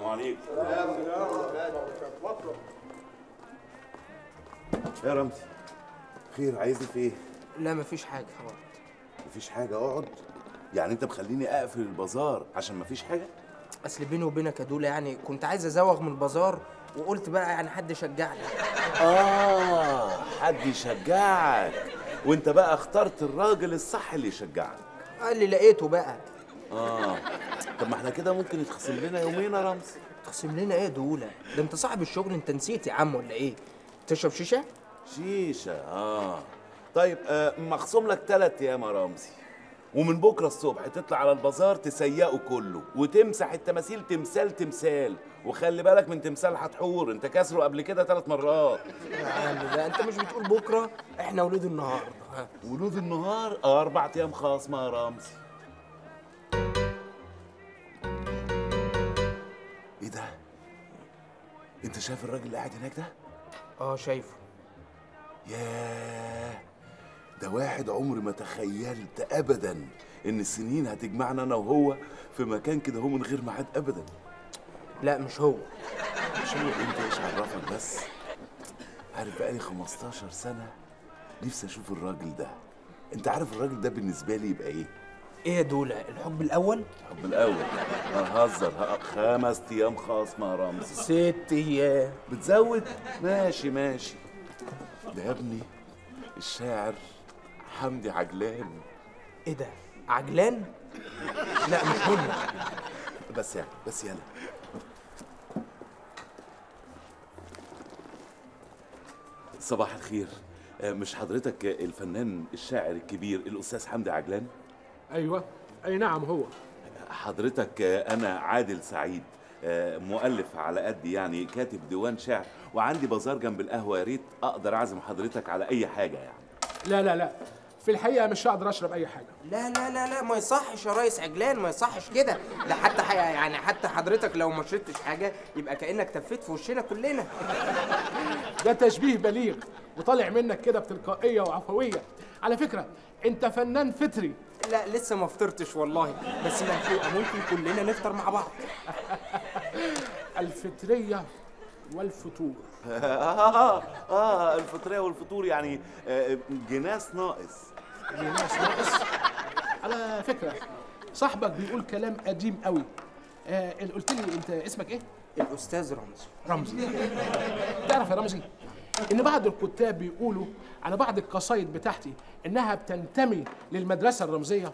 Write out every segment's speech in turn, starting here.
عليكم يا رمزي خير عايزني في ايه؟ لا مفيش حاجه اقعد مفيش حاجة اقعد يعني انت مخليني اقفل البازار عشان مفيش حاجة؟ اصل بيني وبينك يا دولا يعني كنت عايز ازوغ من البازار وقلت بقى يعني حد يشجعني اه حد يشجعك وانت بقى اخترت الراجل الصح اللي يشجعك قال لي لقيته بقى اه طب ما احنا كده ممكن يتخصم لنا يومين يا رمزي تقسم لنا ايه يا دولا ده انت صاحب الشغل انت نسيت يا عم ولا ايه تشرب شيشه شيشة اه طيب آه مخصوم لك تلات ايام يا رمزي ومن بكره الصبح تطلع على البازار تسيقه كله وتمسح التماثيل تمثال تمثال وخلي بالك من تمثال حتحور انت كسره قبل كده ثلاث مرات يا عم ده انت مش بتقول بكره احنا ولاد النهار ها. ولود النهار آه، اربع ايام خاصمه يا رمزي ايه ده انت شايف الراجل اللي قاعد هناك ده اه شايفه ياه ده واحد عمري ما تخيلت ابدا ان السنين هتجمعنا انا وهو في مكان كده هو من غير ميعاد ابدا لا مش هو مش هو انت ايش عرفك بس عارف بقالي 15 سنه نفسي اشوف الراجل ده انت عارف الراجل ده بالنسبه لي يبقى ايه ايه يا دولا الحب الاول الحب الاول ههزر ه- خمس ايام خاصمه يا رمزي ست ايام بتزود ماشي ماشي ده يا ابني الشاعر حمدي عجلان ايه ده عجلان لا مش هم بس يعني بس يلا صباح الخير آه، مش حضرتك الفنان الشاعر الكبير الأستاذ حمدي عجلان ايوه اي نعم هو حضرتك آه، أنا عادل سعيد آه، مؤلف على قدي يعني كاتب ديوان شعر وعندي بازار جنب القهوة يا ريت أقدر أعزم حضرتك على أي حاجة يعني لا لا لا في الحقيقه مش هقدر اشرب اي حاجه لا لا لا لا ما يصحش يا ريس عجلان ما يصحش كده ده حتى حي... يعني حتى حضرتك لو ما شربتش حاجه يبقى كانك تفيت في وشنا كلنا ده تشبيه بليغ وطالع منك كده بتلقائيه وعفويه على فكره انت فنان فطري لا لسه ما فطرتش والله بس ملحوقه ممكن كلنا نفطر مع بعض الفطريه والفطور آه, آه الفطرية والفطور يعني آه، جناس ناقص ناس ناقص على فكره صاحبك بيقول كلام قديم قوي آه اللي قلت لي انت اسمك ايه الاستاذ رمزي رمزي تعرف يا رمزي ان بعض الكتاب بيقولوا على بعض القصايد بتاعتي انها بتنتمي للمدرسه الرمزيه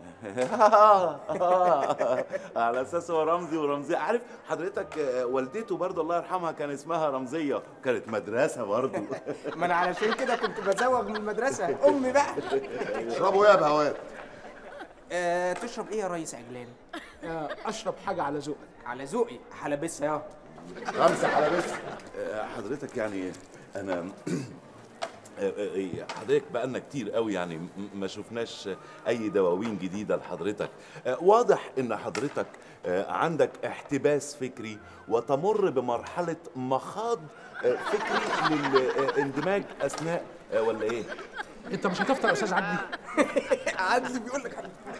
على اساس هو رمزي ورمزي عارف حضرتك آه، والدته برضه الله يرحمها كان اسمها رمزيه كانت مدرسه برضه ما انا علشان كده كنت بزوغ من المدرسه امي بقى اشربوا يا بهوات آه تشرب ايه يا ريس عجلان آه اشرب حاجه على ذوقك على ذوقي حلبسها يا خمسه حلبس آه، حضرتك يعني انا آه، آه، حضرتك بقالنا كتير قوي يعني م- ما شفناش اي دواوين جديده لحضرتك آه، واضح ان حضرتك آه، عندك احتباس فكري وتمر بمرحله مخاض آه، فكري للاندماج اثناء آه، ولا ايه انت مش هتفطر يا استاذ عدلي عدلي بيقول لك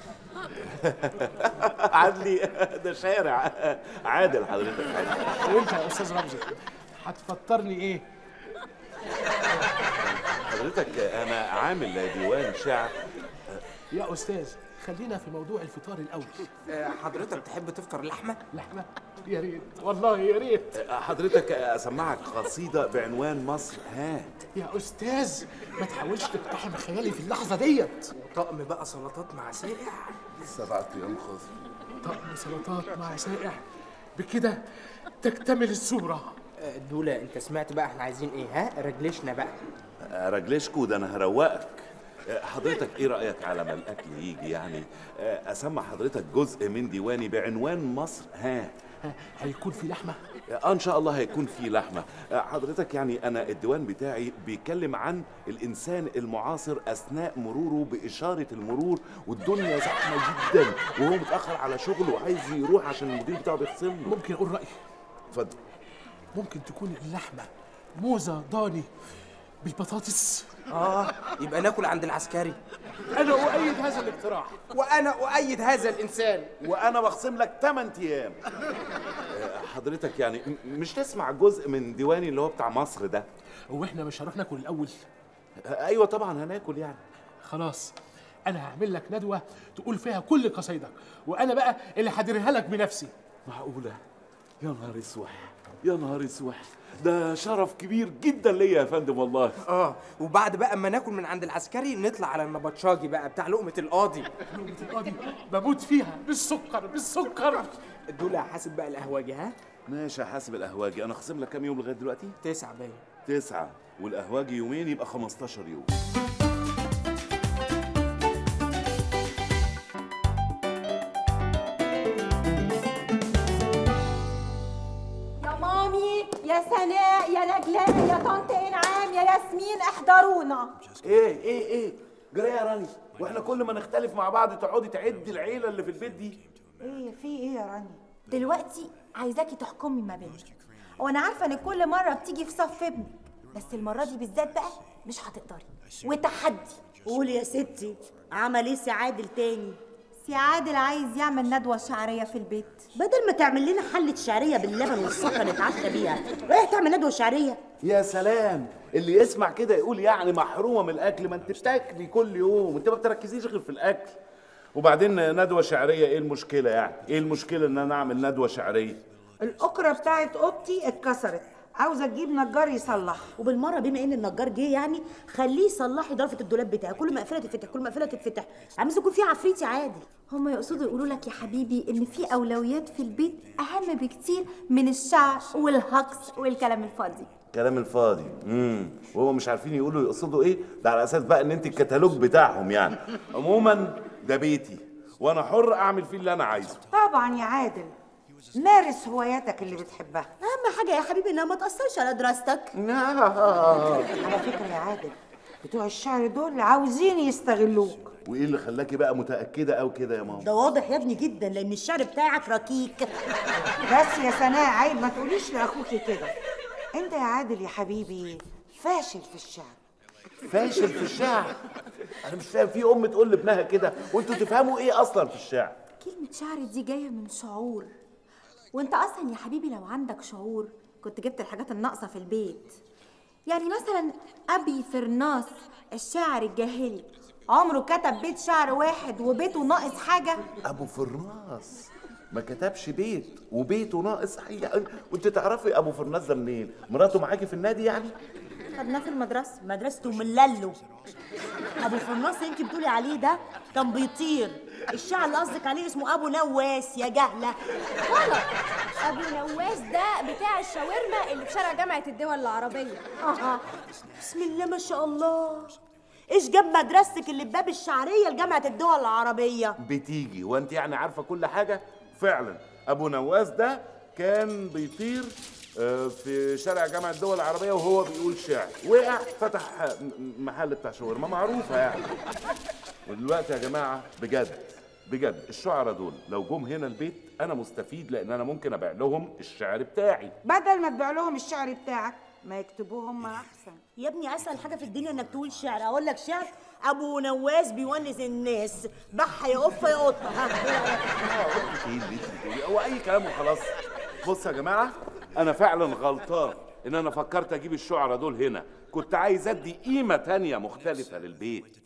عدلي ده شارع عادل حضرتك عادل. وانت يا استاذ رمزي هتفطرني ايه حضرتك انا عامل ديوان شعر يا استاذ خلينا في موضوع الفطار الاول آه حضرتك تحب تفطر لحمه لحمه يا ريت والله يا ريت حضرتك اسمعك قصيده بعنوان مصر ها يا استاذ ما تحاولش تقتحم خيالي في اللحظه ديت طقم بقى سلطات مع ساقع سبعة ايام خاصم طقم سلطات مع سائع بكده تكتمل الصوره آه، دولا انت سمعت بقى احنا عايزين ايه ها رجلشنا بقى رجلشكو ده انا هروقك حضرتك ايه رايك على ما الاكل يجي يعني اسمع حضرتك جزء من ديواني بعنوان مصر ها ها، هيكون في لحمه آه، ان شاء الله هيكون في لحمه آه، حضرتك يعني انا الديوان بتاعي بيتكلم عن الانسان المعاصر اثناء مروره باشاره المرور والدنيا زحمه جدا وهو متاخر على شغله وعايز يروح عشان المدير بتاعه بيخصم له ممكن اقول رايي اتفضل ممكن تكون اللحمه موزه ضاني بالبطاطس اه يبقى ناكل عند العسكري انا اؤيد هذا الاقتراح وانا اؤيد هذا الانسان وانا بخصم لك 8 ايام آه، حضرتك يعني م- مش تسمع جزء من ديواني اللي هو بتاع مصر ده هو احنا مش هنروح ناكل الاول ايوه طبعا هناكل يعني خلاص انا هعمل لك ندوه تقول فيها كل قصايدك وانا بقى اللي هديرها لك بنفسي معقوله يا نهار اسوح يا نهار اسوح ده شرف كبير جدا ليا يا فندم والله اه وبعد بقى اما ناكل من عند العسكري نطلع على النبطشاجي بقى بتاع لقمه القاضي لقمة القاضي بموت فيها بالسكر بالسكر دول حاسب بقى القهواجي ها ماشي هحاسب القهواجي انا خصم لك كام يوم لغايه دلوقتي تسعة باين تسعة والقهواجي يومين يبقى 15 يوم يا مامي يا سناء يا نجلاء يا طنط انعام يا ياسمين احضرونا ايه ايه ايه جري يا راني واحنا كل ما نختلف مع بعض تقعدي تعدي العيله اللي في البيت دي ايه في ايه يا راني دلوقتي عايزاكي تحكمي ما بيننا وانا عارفه ان كل مره بتيجي في صف ابنك بس المره دي بالذات بقى مش هتقدري وتحدي قولي يا ستي عمل ايه سي عادل تاني سي عادل عايز يعمل ندوه شعريه في البيت بدل ما تعمل لنا حلة شعرية باللبن والسكر نتعشى بيها رايح تعمل ندوة شعرية يا سلام اللي يسمع كده يقول يعني محرومه من الاكل ما انت بتاكلي كل يوم انت ما بتركزيش غير في الاكل وبعدين ندوه شعريه ايه المشكله يعني ايه المشكله ان انا اعمل ندوه شعريه الأكرة بتاعت أوضتي اتكسرت عاوزة أجيب نجار يصلح وبالمرة بما ان النجار جه يعني خليه يصلح لي ضرفة الدولاب بتاعي كل مقفلة تتفتح كل مقفلة تتفتح عايز يكون في عفريت يا عادل هما يقصدوا يقولوا لك يا حبيبي ان في اولويات في البيت اهم بكتير من الشعر والهجص والكلام الفاضي كلام الفاضي امم وهو مش عارفين يقولوا يقصدوا ايه ده على اساس بقى ان انت الكتالوج بتاعهم يعني عموما ده بيتي وانا حر اعمل فيه اللي انا عايزه طبعا يا عادل مارس هواياتك اللي بتحبها اهم حاجة يا حبيبي انها ما تأثرش على دراستك على فكرة يا عادل بتوع الشعر دول عاوزين يستغلوك وايه اللي خلاكي بقى متاكده او كده يا ماما ده واضح يا ابني جدا لان الشعر بتاعك ركيك بس يا سناء عيب ما تقوليش لاخوكي كده انت يا عادل يا حبيبي فاشل في الشعر فاشل في الشعر انا مش فاهم في ام تقول لابنها كده وانتوا تفهموا ايه اصلا في الشعر كلمة شعر دي جاية من شعور وانت اصلا يا حبيبي لو عندك شعور كنت جبت الحاجات الناقصة في البيت يعني مثلا ابي فرناس الشاعر الجاهلي عمره كتب بيت شعر واحد وبيته ناقص حاجة ابو فرناس ما كتبش بيت وبيته ناقص حاجه وانت تعرفي ابو فرناس ده منين مراته معاكي في النادي يعني خدناه في المدرسة مدرسته من لالو ابو فرناس اللي انت بتقولي عليه ده كان بيطير الشعر اللي قصدك عليه اسمه ابو نواس يا جهله غلط ابو نواس ده بتاع الشاورما اللي في شارع جامعه الدول العربيه بسم الله ما شاء الله ايش جاب مدرستك اللي بباب الشعريه لجامعه الدول العربيه بتيجي وانت يعني عارفه كل حاجه فعلا ابو نواس ده كان بيطير آه، في شارع جامعة الدول العربية وهو بيقول شعر وقع فتح م- محل بتاع شاورما معروفة يعني ودلوقتي يا جماعة بجد بجد الشعراء دول لو جم هنا البيت أنا مستفيد لأن أنا ممكن أبيع لهم الشعر بتاعي بدل ما تبيع لهم الشعر بتاعك ما يكتبوه هم احسن يا ابني اسهل حاجه في الدنيا انك تقول شعر اقول لك شعر ابو نواس بيونس الناس بح يا قفه يا قطه ها ايه اللي انت بتقوليه هو اي كلام وخلاص بص يا جماعه انا فعلا غلطان ان انا فكرت اجيب الشعراء دول هنا كنت عايز ادي قيمه تانية مختلفه للبيت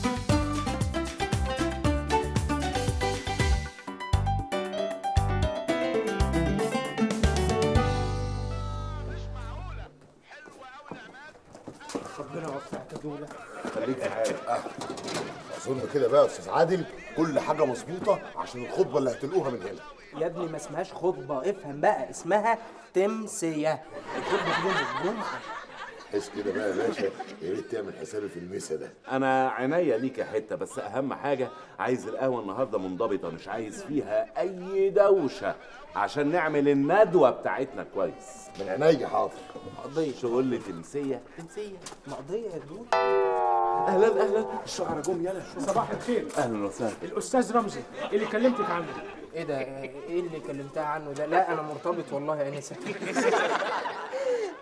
ربنا يوفقك يا دوله خليك في حالك اظن كده بقى يا استاذ عادل كل حاجه مظبوطه عشان الخطبه اللي هتلقوها من هنا يا ابني ما اسمهاش خطبه افهم بقى اسمها تمسيه الخطبه في يوم الجمعه حس كده بقى يا باشا يا ريت تعمل حسابي في المسا ده انا عينيا ليك يا حته بس اهم حاجه عايز القهوه النهارده منضبطه مش عايز فيها اي دوشه عشان نعمل الندوه بتاعتنا كويس من عينيا حاضر قضيه شغل لي تمسيه تمسيه مقضيه يا دول اهلا اهلا الشعراء جم يلا صباح الخير اهلا وسهلا الاستاذ رمزي اللي كلمتك عنه ايه ده ايه اللي كلمتها عنه ده لا انا مرتبط والله يا انسه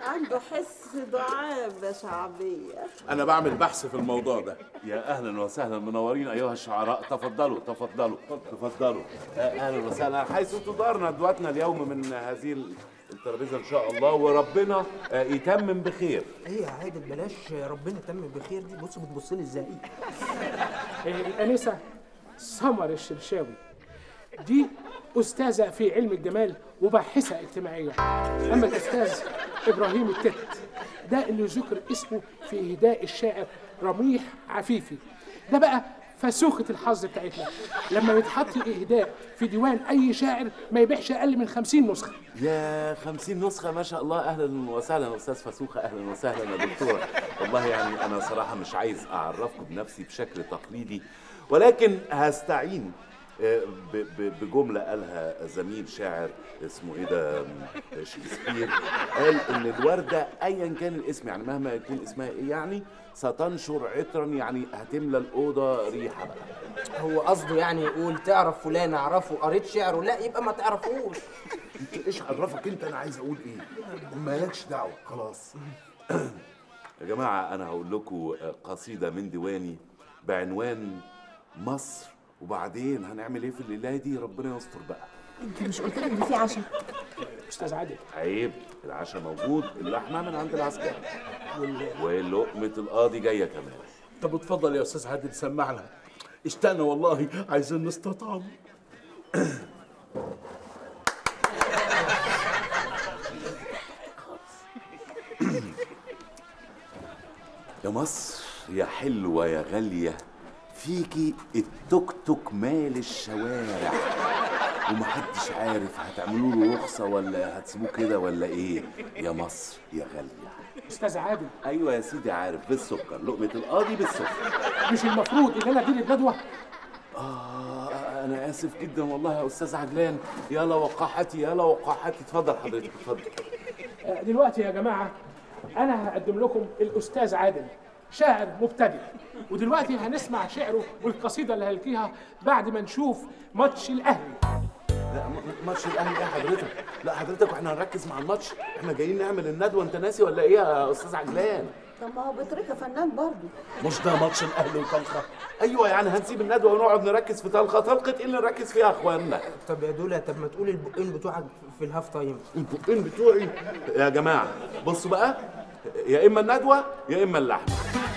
عنده حس دعابة شعبية انا بعمل بحث في الموضوع ده يا اهلا وسهلا منورين ايها الشعراء تفضلوا تفضلوا تفضلوا آه، اهلا وسهلا حيث تدار ندوتنا اليوم من هذه الترابيزه ان شاء الله وربنا آه، يتمم بخير ايه يا عادل بلاش ربنا يتم بخير دي بص بتبص لي ازاي إيه، الانسه سمر الشرشاوي دي استاذه في علم الجمال وباحثه اجتماعيه اما الاستاذ ابراهيم التت ده اللي ذكر اسمه في اهداء الشاعر رميح عفيفي ده بقى فسوخة الحظ بتاعتنا لما يتحط اهداء في ديوان اي شاعر ما يبيعش اقل من خمسين نسخه يا خمسين نسخة ما شاء الله أهلا وسهلا أستاذ فسوخة أهلا وسهلا يا دكتورة والله يعني أنا صراحة مش عايز أعرفكم بنفسي بشكل تقليدي ولكن هستعين آه، ب- ب- بجملة قالها زميل شاعر اسمه ايه ده م- شكسبير قال ان الوردة ايا كان الاسم يعني مهما يكون اسمها ايه يعني ستنشر عطرا يعني هتملى الأوضة ريحة بقى هو قصده يعني يقول تعرف فلان اعرفه قريت شعره لا يبقى ما تعرفوش انت ايش عرفك انت انا عايز اقول ايه مالكش دعوه خلاص يا جماعة أنا هقول لكم قصيدة من ديواني بعنوان مصر وبعدين هنعمل إيه في الليلة دي ربنا يستر بقى انت مش قلت لي ان في عشاء استاذ عادل عيب العشاء موجود اللحمة من عند العسكري ولقمة القاضي جاية كمان طب اتفضل يا استاذ عادل سمعنا اشتقنا والله عايزين نستطعم يا مصر يا حلوة يا غالية فيكي التوك توك مال الشوارع ومحدش عارف هتعملوا له رخصة ولا هتسيبوه كده ولا ايه يا مصر يا غالية استاذ عادل ايوه يا سيدي عارف بالسكر لقمة القاضي بالسكر مش المفروض ان انا ادير الندوه آه أنا آسف جدا والله يا أستاذ عجلان يلا وقاحتي يلا وقاحتي اتفضل حضرتك اتفضل آه، دلوقتي يا جماعه انا هقدم لكم الاستاذ عادل شاعر مبتدئ ودلوقتي هنسمع شعره والقصيده اللي هلقيها بعد ما نشوف ماتش الاهلي لا م- م- ماتش الأهلي إيه يا حضرتك؟ لا حضرتك واحنا هنركز مع الماتش احنا جايين نعمل الندوة أنت ناسي ولا إيه يا أستاذ عجلان؟ طب ما هو بطريقة فنان برضه مش ده ماتش الاهلي وطلخه أيوه يعني هنسيب الندوة ونقعد نركز في طلقة طلقة إيه اللي نركز فيها يا إخوانا؟ طب يا دولا طب ما تقول البقين بتوعك في الهاف تايم البقين بتوعي يا جماعة بصوا بقى يا إما الندوة يا إما اللحمة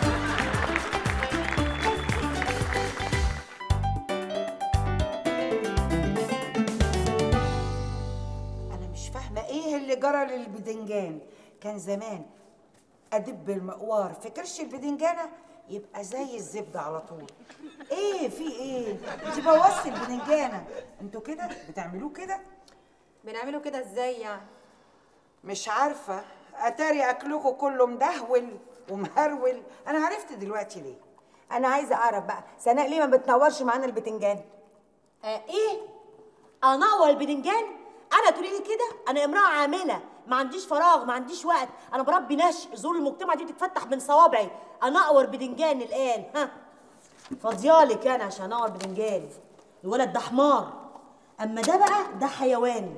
انا مش فاهمه ايه اللي جرى للبدنجان كان زمان ادب المقوار في كرش البدنجانه يبقى زي الزبده على طول ايه في ايه انت بوظتي البدنجانه انتوا كده بتعملوه كده بنعمله كده ازاي يعني مش عارفه اتاري اكلكم كله مدهول ومهرول انا عرفت دلوقتي ليه انا عايزه اعرف بقى سناء ليه ما بتنورش معانا البتنجان آه ايه انور البتنجان انا تقولي لي كده انا امراه عامله ما عنديش فراغ ما عنديش وقت انا بربي نشء زور المجتمع دي بتتفتح من صوابعي انور بدنجان الان ها فاضيالك انا عشان انور بدنجان الولد ده حمار اما ده بقى ده حيوان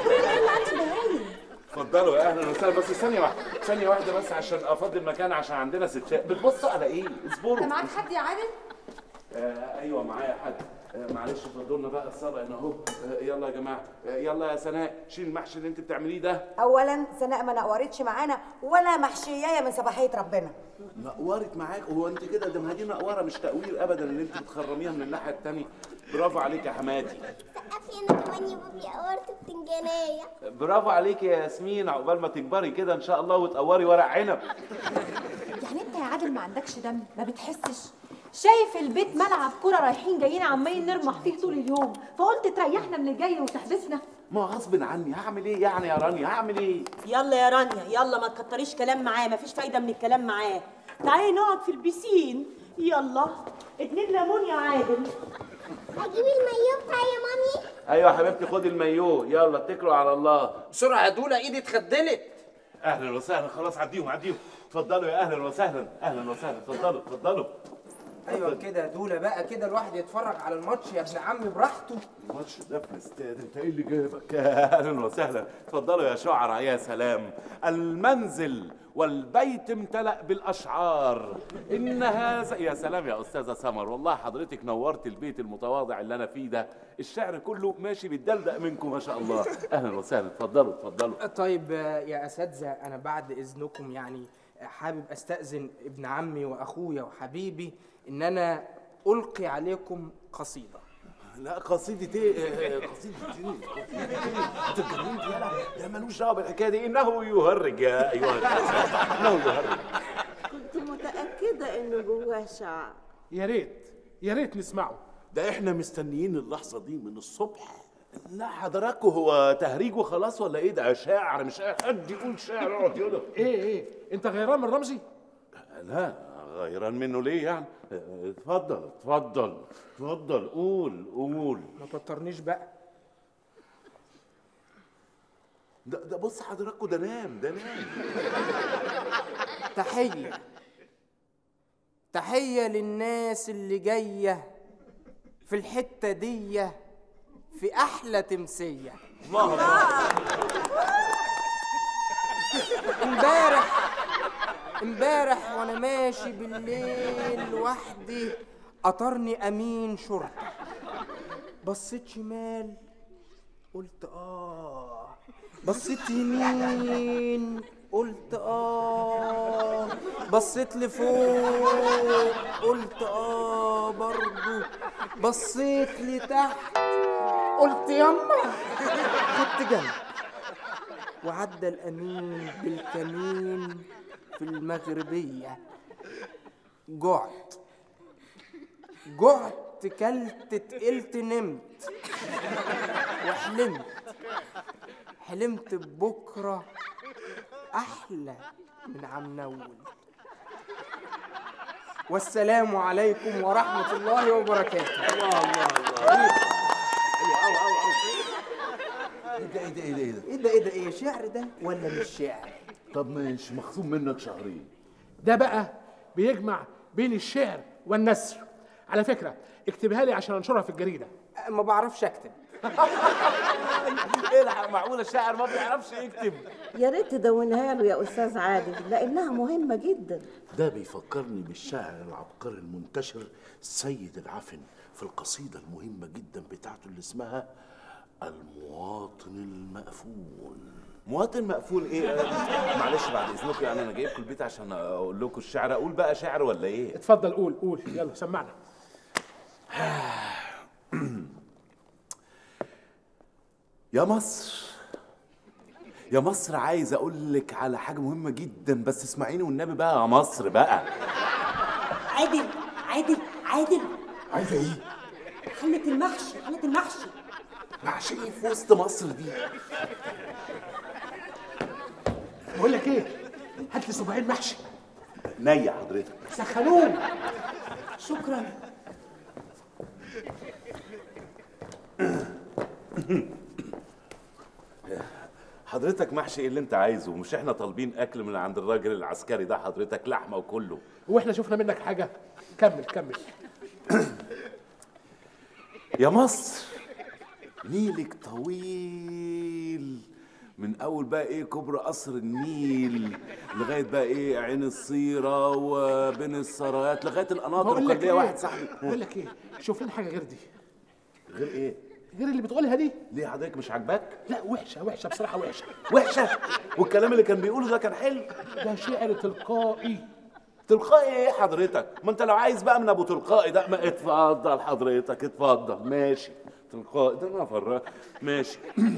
اتفضلوا يا اهلا وسهلا بس ثانية واحدة ثانية واحدة بس عشان افضي المكان عشان عندنا ستات بتبصوا على ايه؟ اصبروا معاك حد يا عادل آه ايوه معايا حد آه معلش فضلنا بقى الصبع هنا اهو آه يلا يا جماعه آه يلا يا سناء شيل المحشي اللي انت بتعمليه ده اولا سناء ما نقورتش معانا ولا محشيايه من صباحيه ربنا نقورت معاك هو انت كده ده ما دي نقوره مش تقوير ابدا اللي انت بتخرميها من الناحيه الثانيه برافو عليك يا حماتي سقفي انا كمان يا بابي قورت بتنجانية برافو عليك يا ياسمين عقبال ما تكبري كده ان شاء الله وتقوري ورق عنب يعني انت يا عادل ما عندكش دم ما بتحسش شايف البيت ملعب كرة رايحين جايين عمالين نرمح فيه طول اليوم فقلت تريحنا من الجاي وتحبسنا ما غصب عني هعمل ايه يعني يا رانيا هعمل ايه يلا يا رانيا يلا ما تكتريش كلام معاه مفيش فايده من الكلام معاه تعالي نقعد في البسين يلا اتنين ليمون يا عادل اجيب المايو بتاعي يا مامي ايوه يا حبيبتي خدي المايوه يلا اتكلوا على الله بسرعه يا دولا ايدي اتخدلت اهلا وسهلا خلاص عديهم عديهم اتفضلوا يا اهلا وسهلا اهلا وسهلا اتفضلوا اتفضلوا ايوه كده دولة بقى كده الواحد يتفرج على الماتش يا ابن عمي براحته الماتش ده في الاستاد انت ايه اللي جايبك اهلا وسهلا اتفضلوا يا شعراء يا سلام المنزل والبيت امتلأ بالاشعار ان هذا يا سلام يا استاذه سمر والله حضرتك نورت البيت المتواضع اللي انا فيه ده الشعر كله ماشي بالدلدق منكم ما شاء الله اهلا وسهلا اتفضلوا اتفضلوا طيب آه، يا اساتذه انا بعد اذنكم يعني حابب استاذن ابن عمي واخويا وحبيبي ان انا القي عليكم قصيده لا قصيدة ايه؟ آه، قصيدة ايه؟ قصيدة ايه؟ انت اتجننت يالا ده ملوش دعوة بالحكاية دي انه يهرج يا ايها الناس انه يهرج كنت متأكدة إنه جواه شعر يا ريت يا ريت نسمعه ده احنا مستنيين اللحظة دي من الصبح لا حضراتكم هو تهريج وخلاص ولا ايه ده شاعر مش اي حد يقول شعر يقعد يقول ايه ايه انت غيران من رمزي لا غيران منه ليه يعني آه، اتفضل اتفضل اتفضل قول قول ما تضطرنيش بقى ده ده بص حضراتكم ده نام ده نام تحيه تحيه للناس اللي جايه في الحته دي في احلى تمسيه امبارح امبارح وانا ماشي بالليل لوحدي قطرني امين شرطه بصيت شمال قلت اه بصيت يمين قلت اه بصيت لفوق قلت اه برضو بصيت لتحت قلت يما خدت جنب وعدى الامين بالكمين في المغربيه جعت جعت كلت تقلت نمت وحلمت حلمت ببكرة أحلى من عم نول والسلام عليكم ورحمة الله وبركاته الله الله ايه ده ايه ده ايه ده ايه ده ايه ده ايه ده ايه شعر ده ولا مش شعر طب ماشي مخصوم منك شهرين ده بقى بيجمع بين الشعر والنثر على فكره اكتبها لي عشان انشرها في الجريده ما بعرفش اكتب ايه ده معقولة الشاعر ما بيعرفش يكتب يا ريت تدونها له يا أستاذ عادل لأنها مهمة جدا ده بيفكرني بالشاعر العبقري المنتشر سيد العفن في القصيدة المهمة جدا بتاعته اللي اسمها المواطن المأفون مواطن مقفول ايه آه، معلش بعد اذنكم يعني انا جايبكم البيت عشان اقول لكم الشعر اقول بقى شعر ولا ايه اتفضل قول قول يلا سمعنا يا مصر يا مصر عايز اقول لك على حاجه مهمه جدا بس اسمعيني والنبي بقى يا مصر بقى عادل عادل عادل عايزه ايه حلة المحشي حلة المحشي محشي ايه في وسط مصر دي بقول لك ايه هات لي صباعين محشي نية حضرتك سخنوه شكرا حضرتك محشي ايه اللي انت عايزه مش احنا طالبين اكل من عند الراجل العسكري ده حضرتك لحمه وكله واحنا شفنا منك حاجه كمل كمل يا مصر نيلك طويل من اول بقى ايه كوبري قصر النيل لغايه بقى ايه عين الصيره وبين السرايات لغايه القناطر بقول وكان لك ليا ايه واحد صاحبي بقول لك ايه شوف لنا حاجه غير دي غير ايه غير اللي بتقولها دي ليه حضرتك مش عاجباك لا وحشه وحشه بصراحه وحشه وحشه والكلام اللي كان بيقوله ده كان حلو ده شعر تلقائي تلقائي ايه حضرتك ما انت لو عايز بقى من ابو تلقائي ده ما اتفضل حضرتك اتفضل ماشي تلقائي ده انا فرق ماشي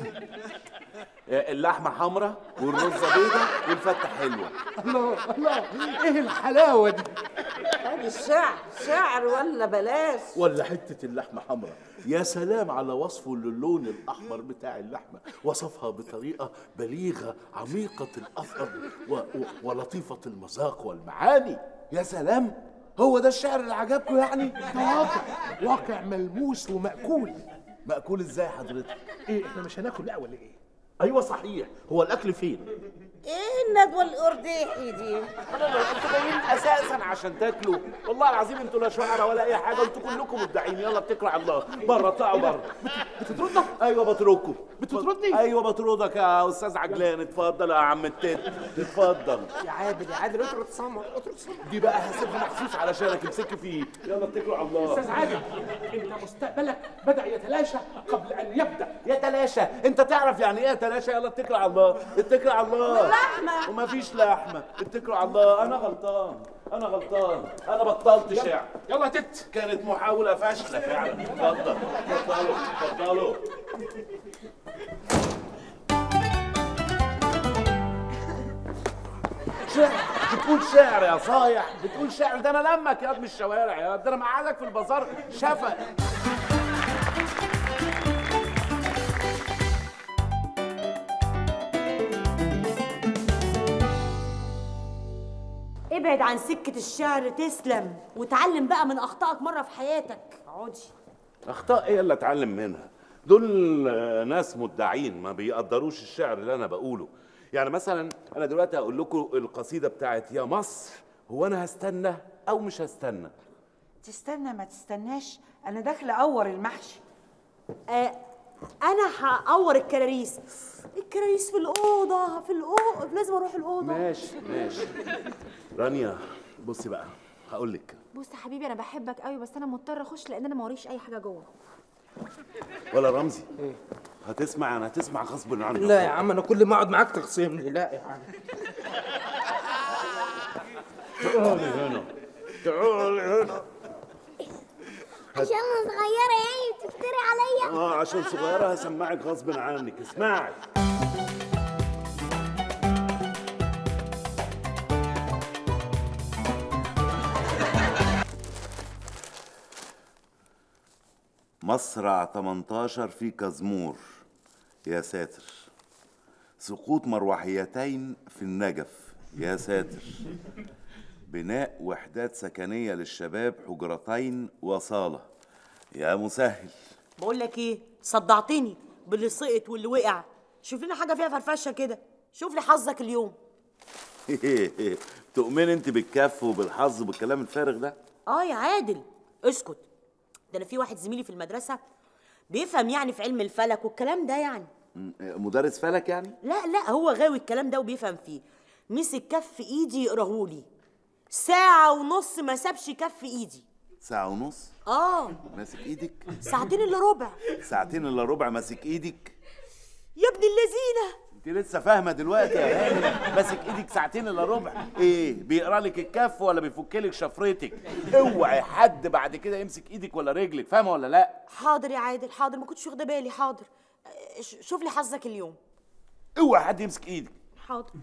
اللحمه حمراء والرزه بيضه والفته حلوه الله الله ايه الحلاوه دي هذا الشعر شعر ولا بلاش ولا حتة اللحمة حمراء يا سلام على وصفه للون الأحمر بتاع اللحمة وصفها بطريقة بليغة عميقة الأثر و... و... ولطيفة المذاق والمعاني يا سلام هو ده الشعر اللي عجبكم يعني ده واقع واقع ملموس ومأكول مأكول ازاي حضرتك ايه احنا مش هناكل لا ولا ايه ايوه صحيح هو الاكل فين ايه الندوه الارداحي دي انتوا جايين اساسا عشان تاكلوا والله العظيم انتوا لا شعراء ولا اي حاجه انتوا كلكم مبدعين يلا اتكلوا على الله بره اطلعوا بره بتطردك ايوه بطردكم بتطردني ايوه بطردك يا استاذ عجلان اتفضل يا عم التت اتفضل يا عادل يا عادل اطرد سمر اطرد سمر دي بقى هسيبها مخصوص علشانك امسكي فيه يلا اتكلوا على الله استاذ عادل انت مستقبلك بدا يتلاشى قبل ان يبدا يتلاشى انت تعرف يعني ايه يتلاشى يلا اتكلوا على الله اتكلوا على الله لحمة. ومفيش لحمه اتكلوا على الله انا غلطان انا غلطان انا بطلت شعر يلا تت كانت محاولة فاشلة فعلا اتفضل اتفضلوا اتفضلوا شعر بتقول شعر يا صايع بتقول شعر ده انا لمك يا واد من الشوارع يا واد ده انا مقعدك في البازار شفق ابعد عن سكة الشعر تسلم وتعلم بقى من أخطائك مرة في حياتك اقعدي اخطاء ايه اللي اتعلم منها دول آه، ناس مدعين ما بيقدروش الشعر اللي انا بقوله يعني مثلا انا دلوقتي هقول لكم القصيده بتاعت يا مصر هو انا هستنى او مش هستنى تستنى ما تستناش انا داخله اور المحشي آه أنا هقور الكراريس الكراريس في الأوضة في الأوضة لازم أروح الأوضة ماشي ماشي رانيا بصي بقى هقول لك بص يا حبيبي انا بحبك قوي بس انا مضطره اخش لان انا ما وريش اي حاجه جوه ولا رمزي هتسمع انا هتسمع غصب عنك لا يا عم انا كل ما اقعد معاك تخصمني لا يا عم تعالي هنا تعالي هنا عشان انا صغيرة يعني بتفتري عليا اه عشان صغيره هسمعك غصب عنك اسمعي مصرع 18 في كزمور يا ساتر سقوط مروحيتين في النجف يا ساتر بناء وحدات سكنية للشباب حجرتين وصالة يا مسهل بقول لك إيه صدعتني باللي سقط واللي وقع شوف لنا حاجة فيها فرفشة كده شوف لي حظك اليوم تؤمن انت بالكف وبالحظ وبالكلام الفارغ ده اه يا عادل اسكت ده انا في واحد زميلي في المدرسه بيفهم يعني في علم الفلك والكلام ده يعني م- مدرس فلك يعني لا لا هو غاوي الكلام ده وبيفهم فيه مسك كف ايدي يقراهولي ساعة ونص ما سابش كف ايدي ساعة ونص اه ماسك ايدك ساعتين الا ربع ساعتين الا ربع ماسك ايدك يا ابن اللذينة انت لسه فاهمه دلوقتي يا هاني ماسك ايدك ساعتين الا ربع ايه بيقرا لك الكف ولا بيفك لك شفرتك اوعي حد بعد كده يمسك ايدك ولا رجلك فاهمه ولا لا حاضر يا عادل حاضر ما كنتش واخده بالي حاضر آه، ش- شوف لي حظك اليوم اوعي حد يمسك ايدك حاضر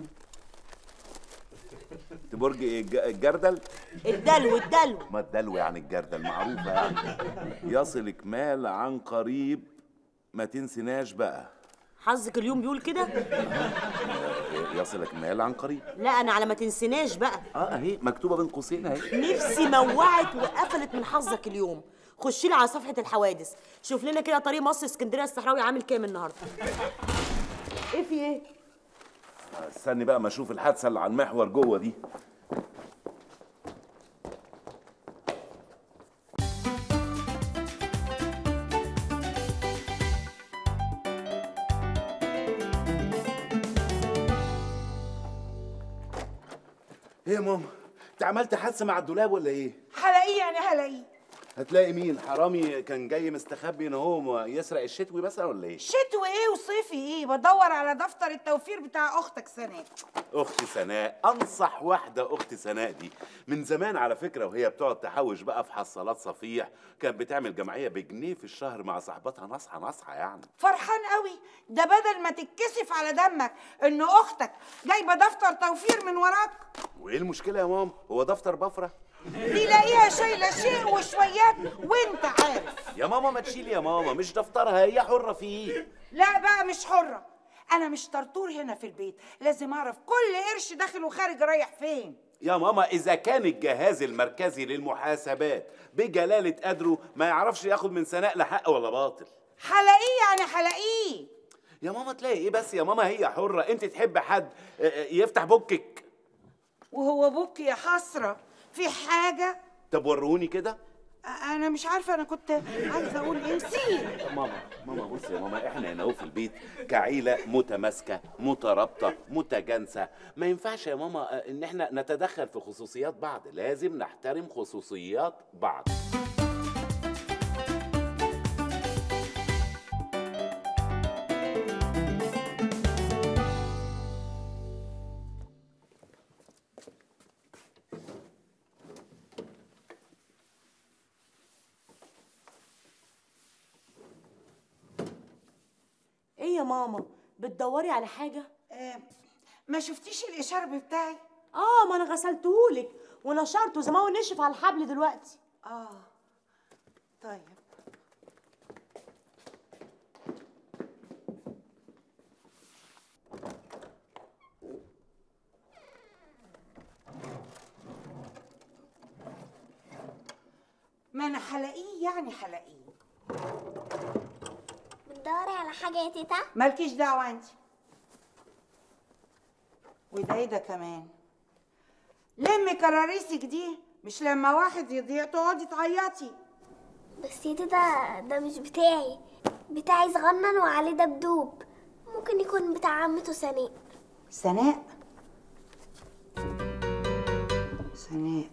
انت برج ايه الج- الجردل الدلو الدلو ما الدلو يعني الجردل معروفه يعني يصلك مال عن قريب ما تنسناش بقى حظك اليوم بيقول كده يصلك مال عن قريب لا انا على ما تنسناش بقى اه اهي مكتوبه بين قوسين اهي نفسي موعت وقفلت من حظك اليوم خش لي على صفحه الحوادث شوف لنا كده طريق مصر اسكندريه الصحراوي عامل كام النهارده ايه في ايه استني بقى ما اشوف الحادثه اللي على المحور جوه دي ايه يا ماما انت عملت حادثه مع الدولاب ولا ايه هلاقيه يعني هلاقيه هتلاقي مين حرامي كان جاي مستخبي ان هو يسرق الشتوي مثلا ولا ايه شتوي ايه وصيفي ايه بدور على دفتر التوفير بتاع اختك سناء اختي سناء انصح واحده اختي سناء دي من زمان على فكره وهي بتقعد تحوش بقى في حصالات صفيح كانت بتعمل جمعيه بجنيه في الشهر مع صاحبتها نصحى نصحى يعني فرحان قوي ده بدل ما تتكسف على دمك ان اختك جايبه دفتر توفير من وراك وايه المشكله يا ماما هو دفتر بفره تلاقيها شايله شيء وشويات وانت عارف يا ماما ما تشيلي يا ماما مش دفترها هي حره فيه لا بقى مش حره انا مش طرطور هنا في البيت لازم اعرف كل قرش داخل وخارج رايح فين يا ماما اذا كان الجهاز المركزي للمحاسبات بجلاله قدره ما يعرفش ياخد من سناء لا حق ولا باطل هلاقيه يعني هلاقيه يا ماما تلاقي ايه بس يا ماما هي حره انت تحب حد آه، آه، يفتح بكك وهو بوك يا حسره في حاجه طب وروني كده انا مش عارفه انا كنت عايزه اقول ايه نسيت طب ماما ماما بصي يا ماما احنا هنا اهو في البيت كعيله متماسكه مترابطه متجانسه ما ينفعش يا ماما آه، ان احنا نتدخل في خصوصيات بعض لازم نحترم خصوصيات بعض ايه يا ماما بتدوري على حاجه آه ما شفتيش الاشارب بتاعي اه ما انا غسلتهولك ونشرته زي ما هو نشف على الحبل دلوقتي اه طيب ما انا هلاقيه يعني هلاقيه بتدوري على حاجة يا تيتا؟ مالكيش دعوه انت وده ايه ده كمان لمي كراريسك دي مش لما واحد يضيع تقعدي تعيطي بس يا تيتا ده مش بتاعي بتاعي صغنن وعليه دبدوب ممكن يكون بتاع عمته سناء سناء سناء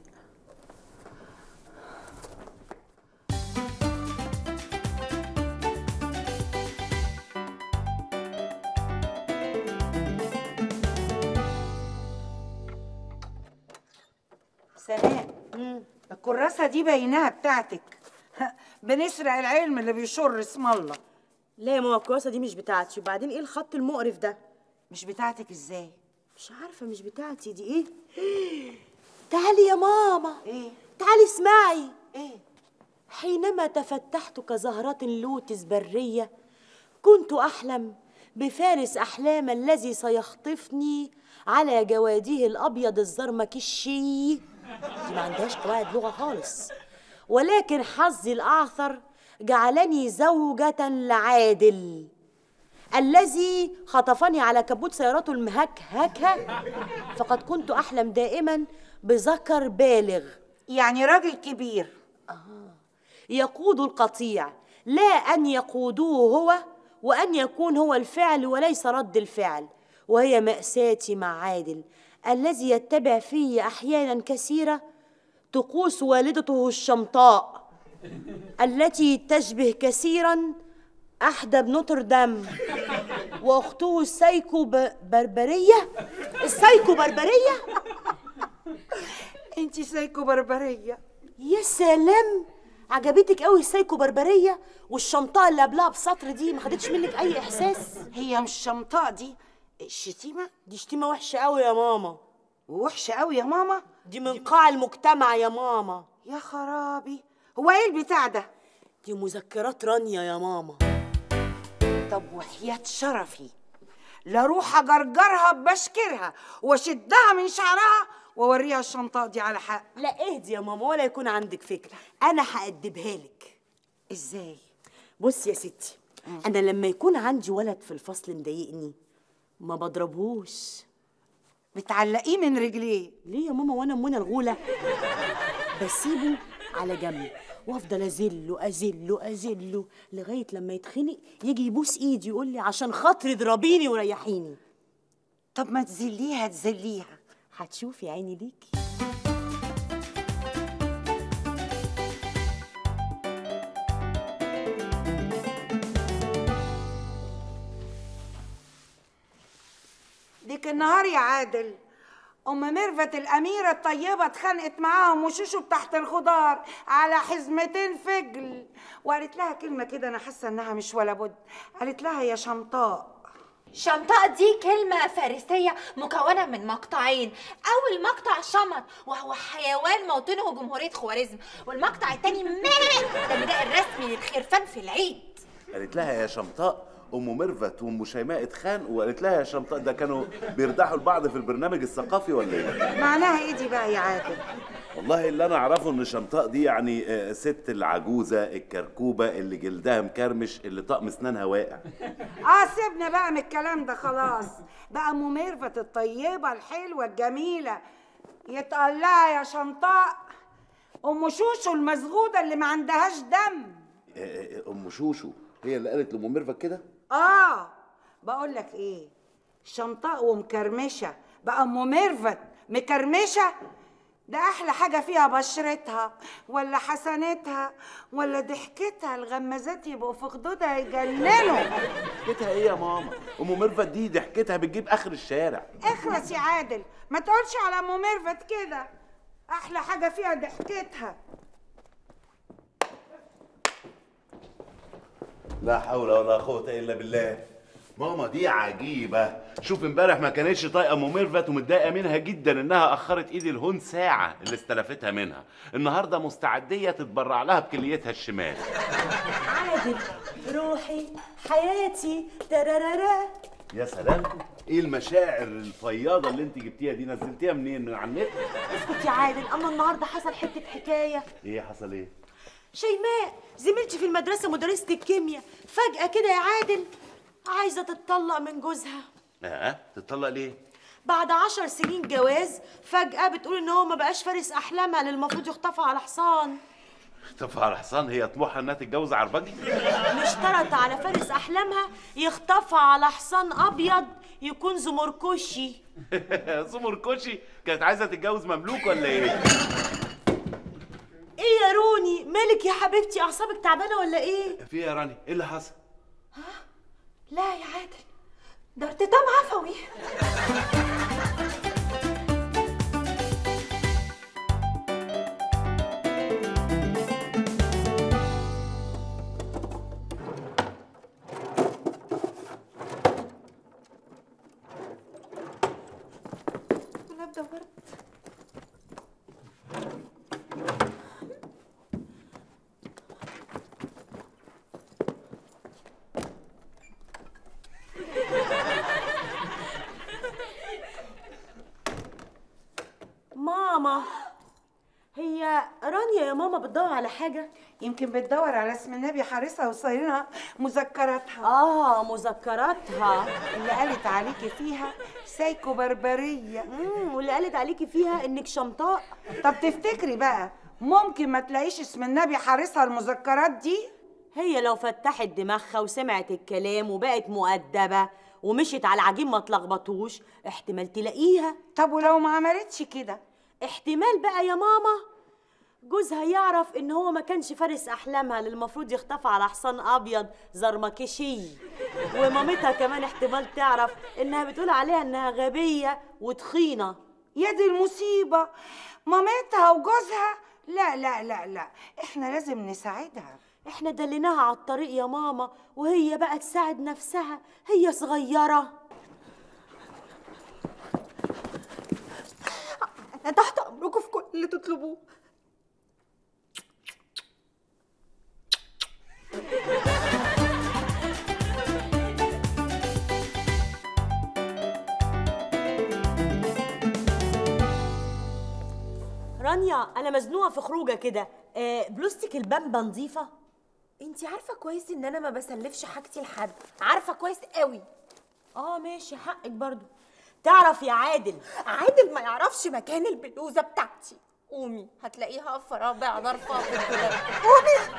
سناء الكراسة دي بايناها بتاعتك بنسرق العلم اللي بيشر اسم الله لا يا ماما الكراسه دي مش بتاعتي وبعدين ايه الخط المقرف ده مش بتاعتك ازاي مش عارفه مش بتاعتي دي ايه تعالي يا ماما ايه تعالي اسمعي ايه حينما تفتحت كزهرة لوتس برية كنت أحلم بفارس أحلام الذي سيخطفني على جواده الأبيض الزرمكشي دي ما عندهاش قواعد لغة خالص ولكن حظي الأعثر جعلني زوجة لعادل الذي خطفني على كبوت سيارته المهكهكة فقد كنت أحلم دائما بذكر بالغ يعني راجل كبير يقود القطيع لا أن يقودوه هو وأن يكون هو الفعل وليس رد الفعل وهي مأساتي مع عادل الذي يتبع في أحيانا كثيرة طقوس والدته الشمطاء التي تشبه كثيرا أحدب نوتردام وأخته السايكو ب- بربرية السايكو بربرية انتي سايكو بربرية يا سلام عجبتك قوي السايكو بربريه والشمطاء اللي قبلها بسطر دي ما خدتش منك اي احساس هي مش شمطاء دي الشتيمة دي شتيمه وحشه قوي يا ماما وحشة قوي يا ماما دي من قاع المجتمع يا ماما يا خرابي هو ايه البتاع ده دي مذكرات رانيا يا ماما طب وحياة شرفي لاروح اجرجرها بشكرها واشدها من شعرها واوريها الشنطة دي على حق لا اهدي يا ماما ولا يكون عندك فكره انا هأدبها لك ازاي بصي يا ستي انا لما يكون عندي ولد في الفصل مضايقني ما بضربهوش بتعلقيه من رجليه ليه يا ماما وانا منى الغوله بسيبه على جنب وافضل ازله ازله ازله لغايه لما يتخنق يجي يبوس ايدي يقول لي عشان خاطري اضربيني وريحيني طب ما تذليها تذليها هتشوفي عيني ليكي ديك النهار يا عادل ام ميرفت الاميره الطيبه اتخانقت معاهم وشوشوا تحت الخضار على حزمتين فجل وقالت لها كلمه كده انا حاسه انها مش ولا بد قالت لها يا شمطاء شمطاء دي كلمة فارسية مكونة من مقطعين أول مقطع شمط وهو حيوان موطنه جمهورية خوارزم والمقطع التاني مات ده النداء الرسمي للخرفان في العيد قالت لها يا شمطاء ام ميرفت وام شيماء اتخانقوا وقالت لها يا شمطاء ده كانوا بيردحوا لبعض في البرنامج الثقافي ولا ايه؟ معناها ايه دي بقى يا عادل والله اللي انا اعرفه ان شنطاء دي يعني آه، ست العجوزه الكركوبه اللي جلدها مكرمش اللي طقم اسنانها واقع اه سيبنا بقى من الكلام ده خلاص بقى ام ميرفت الطيبه الحلوه الجميله يتقال لها يا شنطاء ام شوشو المسغوده اللي ما عندهاش دم آه، آه، ام شوشو هي اللي قالت لام ميرفت كده اه بقول لك ايه شنطاء ومكرمشه بقى ام ميرفت مكرمشه ده احلى حاجه فيها بشرتها ولا حسنتها ولا ضحكتها الغمازات يبقوا في خدودها يجننوا ضحكتها ايه يا ماما ام ميرفت دي ضحكتها بتجيب اخر الشارع اخرس يا عادل ما تقولش على ام ميرفت كده احلى حاجه فيها ضحكتها لا حول ولا قوة إلا بالله ماما دي عجيبة شوف امبارح ما كانتش طايقة ام ميرفت ومتضايقة منها جدا انها اخرت ايدي الهون ساعة اللي استلفتها منها النهاردة مستعدية تتبرع لها بكليتها الشمال عادل روحي حياتي ترارارا يا سلام ايه المشاعر الفياضة اللي انت جبتيها دي نزلتيها منين من على النت اسكت يا عادل اما النهارده حصل حته حكايه ايه حصل ايه شيماء زميلتي في المدرسه مدرسه الكيمياء فجاه كده يا عادل عايزه تتطلق من جوزها اه تتطلق ليه بعد عشر سنين جواز فجأة بتقول إن هو ما بقاش فارس أحلامها اللي المفروض يخطفها على حصان طب على حصان هي طموحها انها تتجوز عربجي مش اشترط على فارس أحلامها يخطفها على حصان أبيض يكون زمركشي سمر كوشي كانت عايزة تتجوز مملوك ولا ايه إيه يا روني مالك يا حبيبتي أعصابك تعبانة ولا إيه؟ في إيه يا راني ايه اللي حصل لا يا عادل ده ارتدام عفوي انا اتدورت ماما هي رانيا يا ماما بتدور على حاجة؟ يمكن بتدور على اسم النبي حارسها وصايرها مذكراتها اه مذكراتها اللي قالت عليكي فيها سايكو بربريه امم واللي قالت عليكي فيها انك شمطاء طب تفتكري بقى ممكن ما تلاقيش اسم النبي حارسها المذكرات دي هي لو فتحت دماغها وسمعت الكلام وبقت مؤدبة ومشيت على العجين ما تلخبطوش احتمال تلاقيها طب ولو ما عملتش كده احتمال بقى يا ماما جوزها يعرف ان هو ما كانش فارس احلامها اللي المفروض يخطفها على حصان ابيض زرمكشي ومامتها كمان احتمال تعرف انها بتقول عليها انها غبيه وتخينه يا دي المصيبه مامتها وجوزها لا لا لا لا احنا لازم نساعدها احنا دليناها على الطريق يا ماما وهي بقى تساعد نفسها هي صغيره انا تحت امركم في كل اللي تطلبوه رانيا انا مزنوقه في خروجه كده آه بلوستك البامبا نظيفه انتي عارفه كويس ان انا ما بسلفش حاجتي لحد عارفه كويس قوي اه ماشي حقك برضو تعرف يا عادل عادل ما يعرفش مكان البلوزه بتاعتي قومي هتلاقيها في رابع ظرفه في الدولاب قومي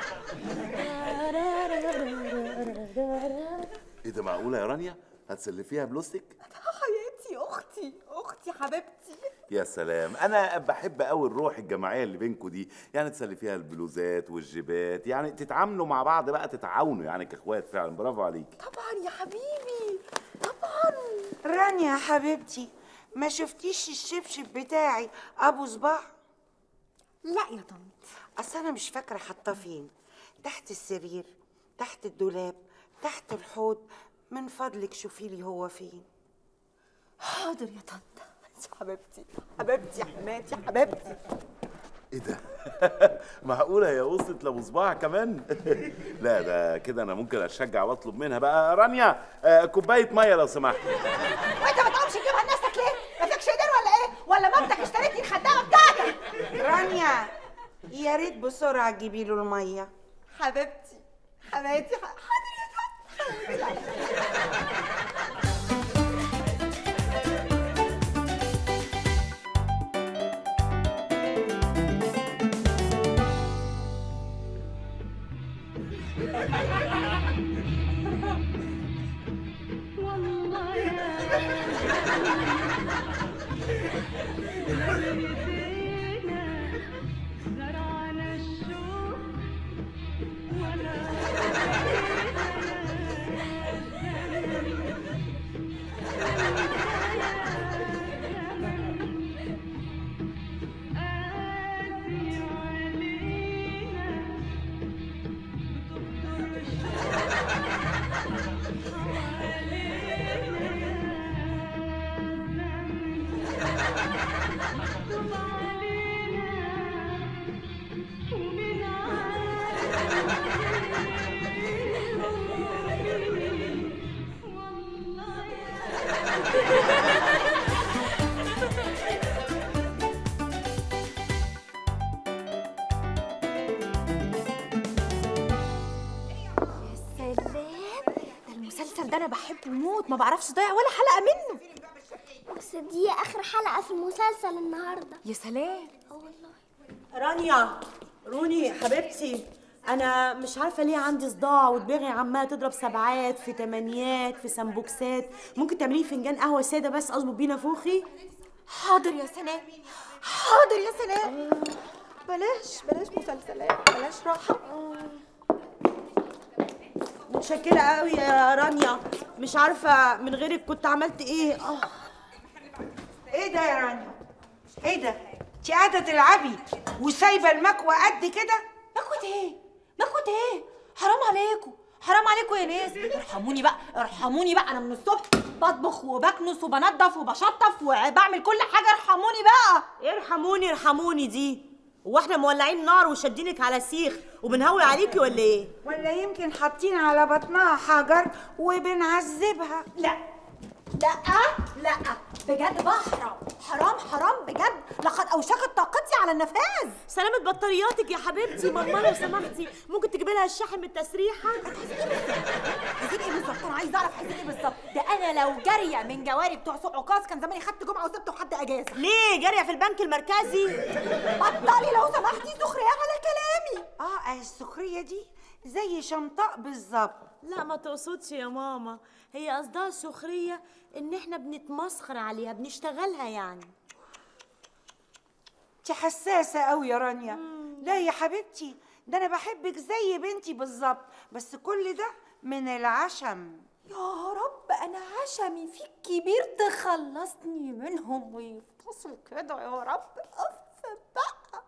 ايه ده معقولة يا رانيا هتسلفيها بلوستيك حياتي اختي اختي حبيبتي يا سلام انا بحب قوي الروح الجماعيه اللي بينكم دي يعني تسلفيها البلوزات والجيبات يعني تتعاملوا مع بعض بقى تتعاونوا يعني كاخوات فعلا برافو عليكي طبعا يا حبيبي طبعا رانيا يا حبيبتي ما شفتيش الشبشب بتاعي ابو صباع لا يا طنط اصل انا مش فاكره حاطاه فين تحت السرير تحت الدولاب تحت الحوض من فضلك شوفي لي هو فين حاضر يا طنط انت حبيبتي حبيبتي يا حماتي حبيبتي ايه ده معقوله هي وصلت لابو صباع كمان لا ده كده انا ممكن اشجع واطلب منها بقى رانيا آه، كوبايه ميه لو سمحت وانت ما تقومش تجيبها لنفسك ليه؟ ما فيكش قدر ولا ايه؟ ولا مامتك اشتريت لي الخدامه بتاعتك؟ رانيا يا ريت بسرعه تجيبي له الميه حبيبتي حماتي حاضر يا فندم سلام ده المسلسل ده انا بحبه موت ما بعرفش اضيع ولا حلقه منه بس دي اخر حلقه في المسلسل النهارده يا سلام رانيا روني حبيبتي انا مش عارفه ليه عندي صداع ودماغي عماله تضرب سبعات في تمانيات في سمبوكسات ممكن تعملي لي فنجان قهوه ساده بس اظبط بيه نافوخي حاضر يا سلام حاضر يا سلام بلاش بلاش مسلسلات بلاش راحه متشكره قوي يا رانيا مش عارفه من غيرك كنت عملت ايه اه ايه ده يا رانيا ايه ده انت قاعده تلعبي وسايبه المكوى قد كده مكوة ايه مكوة ايه حرام عليكم حرام عليكم يا ناس ارحموني بقى ارحموني بقى انا من الصبح بطبخ وبكنس وبنضف وبشطف وبعمل كل حاجه ارحموني بقى ارحموني ارحموني دي هو احنا مولعين نار وشادينك على سيخ وبنهوي عليكي ولا ايه ولا يمكن حاطين على بطنها حجر وبنعذبها لا لا لا بجد بقى حرام حرام حرام بجد لقد اوشكت طاقتي على النفاذ سلامة بطارياتك يا حبيبتي ماما لو سمحتي ممكن تجيبي لها الشاحن من التسريحه عايزين ايه بالظبط انا عايزه اعرف عايزين ايه بالظبط ده انا لو جاريه من جواري بتوع سوق عكاظ كان زماني خدت جمعه وسبت وحد اجازه ليه جاريه في البنك المركزي بطلي لو سمحتي سخريه على كلامي اه آه، السخريه دي زي شنطاء بالظبط لا ما تقصدش يا ماما هي قصدها سخريه ان احنا بنتمسخر عليها بنشتغلها يعني انت حساسه قوي يا رانيا لا يا حبيبتي ده انا بحبك زي بنتي بالظبط بس كل ده من العشم يا رب انا عشمي فيك كبير تخلصني منهم ويفتصل كده يا رب اف بقى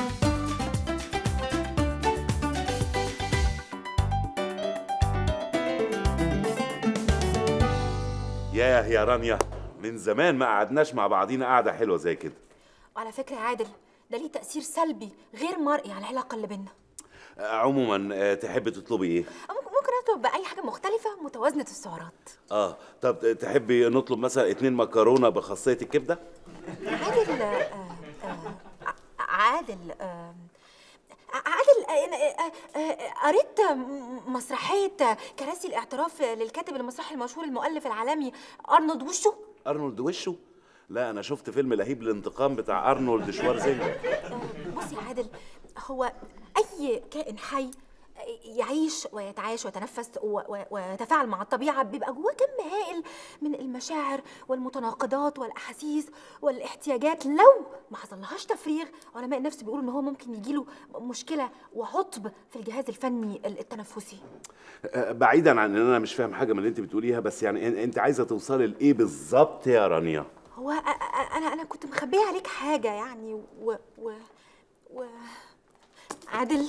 ياه يا رانيا من زمان ما قعدناش مع بعضينا قعده حلوه زي كده وعلى فكره يا عادل ده ليه تاثير سلبي غير مرئي على العلاقه اللي بينا آه، عموما آه، تحبي تطلبي ايه ممكن ممكن اطلب باي حاجه مختلفه متوازنه السعرات اه طب تحبي نطلب مثلا اتنين مكرونه بخاصيه الكبده عادل آه، آه، عادل آه، عادل آه، أنا- آه، آه، قريت م- مسرحية كراسي الاعتراف للكاتب المسرحي المشهور المؤلف العالمي أرنولد وشو ارنولد وشه لا انا شفت فيلم لهيب الانتقام بتاع ارنولد شوارزنجر بص يا عادل هو أي كائن حي يعيش ويتعايش ويتنفس و- و- ويتفاعل مع الطبيعة بيبقى جواه كم هائل من المشاعر والمتناقضات والأحاسيس والاحتياجات لو ما حصلهاش تفريغ علماء النفس بيقولوا إن هو ممكن يجيله مشكلة وعطب في الجهاز الفني التنفسي آه، بعيدا عن ان انا مش فاهم حاجه من اللي انت بتقوليها بس يعني إن- انت عايزه توصلي لايه بالظبط يا رانيا هو أ- أ- أنا أنا كنت مخبية عليك حاجة يعني و و و عادل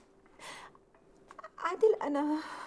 عادل أنا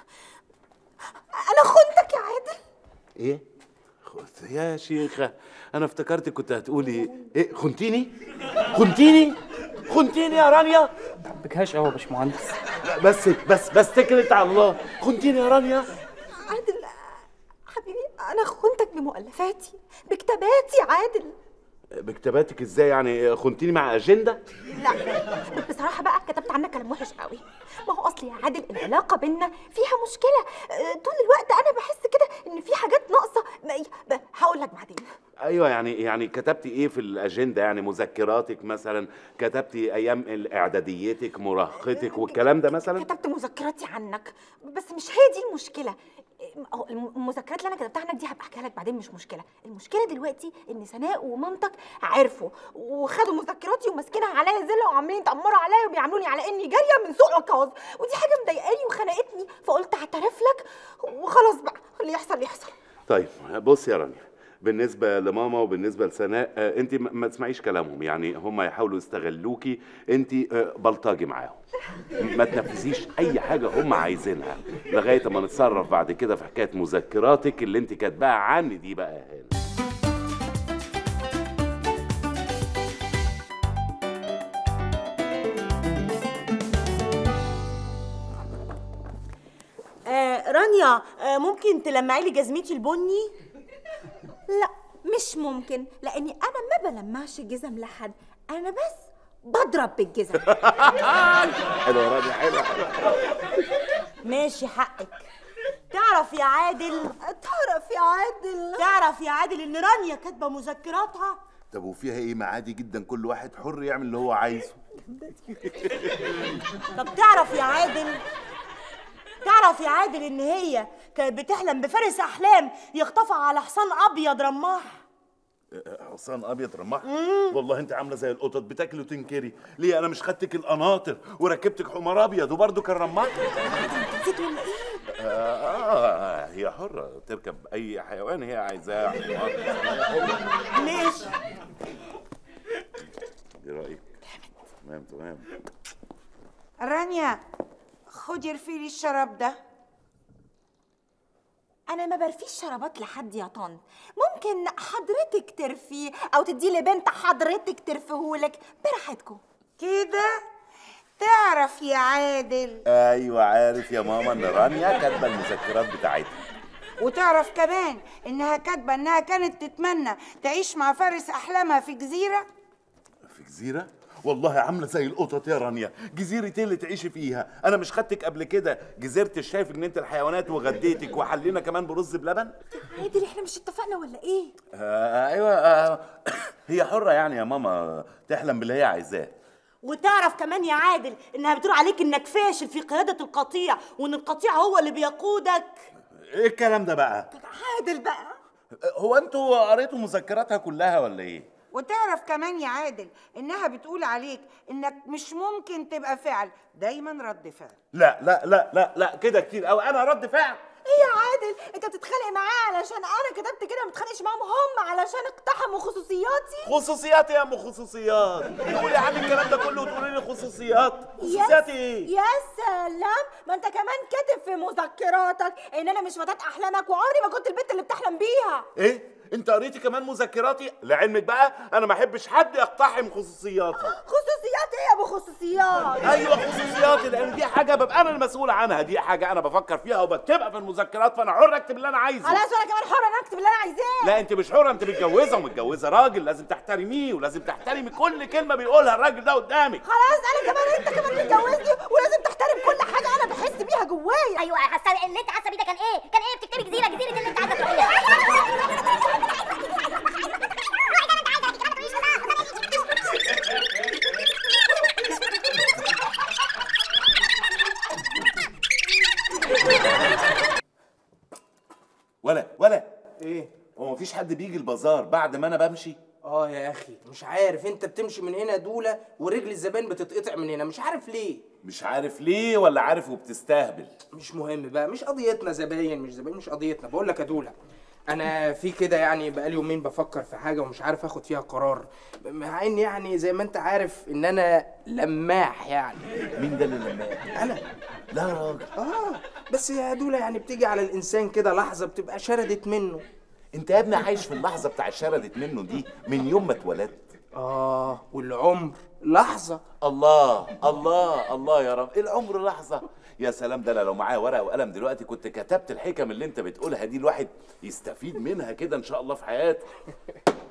أنا خنتك يا عادل ايه خ- يا شيخه انا افتكرتك كنت هتقولي ايه خنتيني خنتيني خنتيني يا رانيا بكهاش قوي يا باشمهندس لا بس بس بس اتكلت على الله خنتيني يا رانيا عادل حبيبي أنا خنتك بمؤلفاتي بكتاباتي عادل بكتاباتك ازاي يعني خنتيني مع اجنده لا بصراحه بقى كتبت عنك كلام وحش قوي ما هو اصل يا عادل العلاقه بينا فيها مشكله آه، طول الوقت انا بحس كده ان في حاجات ناقصه ما- ب- هقول لك بعدين ايوه يعني يعني كتبتي ايه في الاجنده يعني مذكراتك مثلا كتبتي ايام اعداديتك مراهقتك والكلام ده مثلا كتبت مذكراتي عنك بس مش هي دي المشكله أهو الم- المذكرات اللي انا كتبتها عنك دي هبقى احكيها لك بعدين مش مشكله المشكله دلوقتي ان سناء ومامتك عرفوا وخدوا مذكراتي وماسكينها عليا زله وعاملين يتامروا عليا وبيعاملوني على اني جاريه من سوء عكاظ ودي حاجه مضايقاني وخنقتني فقلت اعترف لك وخلاص بقى اللي يحصل يحصل طيب بص يا رانيا بالنسبة لماما وبالنسبة لسناء آه، انت ما ما تسمعيش كلامهم يعني هم يحاولوا يستغلوكي انت آه، بلطجي معاهم ما تنفذيش اي حاجة هم عايزينها لغاية ما نتصرف بعد كده في حكاية مذكراتك اللي انت كاتباها عني دي بقى يا هاني آه رانيا آه ممكن تلمعي لي جزمتي البني لا مش ممكن لاني انا ما بلمعش جزم لحد انا بس بضرب بالجزم حلوة يا رانيا حلوة حلوة ماشي حقك تعرف يا عادل تعرف يا عادل تعرف يا عادل ان رانيا كاتبه مذكراتها طب وفيها ايه ما عادي جدا كل واحد حر يعمل اللي هو عايزه طب تعرف يا عادل تعرف يا عادل ان هي كانت بتحلم بفارس احلام يخطفها على حصان ابيض رماح آه، حصان ابيض رماح والله انت عامله زي القطط بتاكلي وتنكري ليه انا مش خدتك القناطر وركبتك حمار ابيض وبرده كان رماح نسيت ولا ايه آه هي حرة تركب أي حيوان هي عايزاه حمار ماشي إيه رأيك؟ تمام تمام رانيا خدي ارفي لي الشراب ده انا ما برفيش شرابات لحد يا طنط ممكن حضرتك ترفيه او تدي لبنت حضرتك ترفيهولك براحتكم كده تعرف يا عادل أيوة عارف يا ماما إن رانيا كاتبة المذكرات بتاعتها وتعرف كمان انها كاتبه انها كانت تتمنى تعيش مع فارس احلامها في جزيره في جزيرة؟ والله عاملة زي القطط يا رانيا جزيرة ايه اللي تعيشي فيها أنا مش خدتك قبل كده جزيرة الشايف إن أنت الحيوانات وغديتك وحلينا كمان برز بلبن عادل احنا مش اتفقنا ولا ايه آه أيوة آه هي حرة يعني يا ماما تحلم باللي هي عايزاه وتعرف كمان يا عادل انها بتقول عليك انك فاشل في قياده القطيع وان القطيع هو اللي بيقودك إيه الكلام ده بقى؟ عادل بقى هو أنتوا قريتوا مذكراتها كلها ولا إيه؟ وتعرف كمان يا عادل انها بتقول عليك انك مش ممكن تبقى فعل دايما رد فعل لا لا لا لا لا كده كتير قوي انا رد فعل ايه يا عادل انت بتتخانق معاه علشان انا كتبت كده ما بتخانقش معاهم هم علشان اقتحموا خصوصياتي خصوصيات يا ام خصوصيات تقولي عن الكلام ده كله وتقولي لي خصوصيات خصوصيات ايه يا سلام ما انت كمان كاتب في مذكراتك ان انا مش فتاة احلامك وعمري ما كنت البنت اللي بتحلم بيها ايه انت قريتي كمان مذكراتي لعلمك بقى انا ما احبش حد يقتحم خصوصياتي خصوصيات ايه يا ابو خصوصيات ايوه خصوصياتي لان دي حاجه ببقى انا المسؤول عنها دي حاجه انا بفكر فيها وبكتبها في المذكرات فانا حر اكتب اللي انا عايزه خلاص وانا كمان حرة انا اكتب اللي انا عايزاه لا انت مش حره انت متجوزه ومتجوزه راجل لازم تحترميه ولازم تحترمي كل كلمه بيقولها الراجل ده قدامك خلاص انا كمان انت كمان متجوزني ولازم تحترم كل حاجه انا بحس بيها جوايا ايوه حاسه اللي انت حاسه بيه ده كان ايه؟ كان ايه بتكتبي جزيره جزيره اللي انت عايزه تروحيها ولا ولا ايه هو مفيش حد بيجي البازار بعد ما انا بمشي اه يا اخي مش عارف انت بتمشي من هنا دوله ورجل الزبائن بتتقطع من هنا مش عارف ليه مش عارف ليه ولا عارف وبتستهبل مش مهم بقى مش قضيتنا زباين مش زباين مش قضيتنا بقول لك يا دوله انا في كده يعني بقالي يومين بفكر في حاجه ومش عارف اخد فيها قرار مع ان يعني زي ما انت عارف ان انا لماح يعني مين ده اللي لماح انا لا يا راجل اه بس يا دوله يعني بتيجي على الانسان كده لحظه بتبقى شردت منه انت يا ابني عايش في اللحظه بتاع شردت منه دي من يوم ما اتولدت اه والعمر لحظه الله الله الله يا رب العمر لحظه يا سلام ده أنا لو معايا ورقه وقلم دلوقتي كنت كتبت الحكم اللي انت بتقولها دي الواحد يستفيد منها كده ان شاء الله في حياته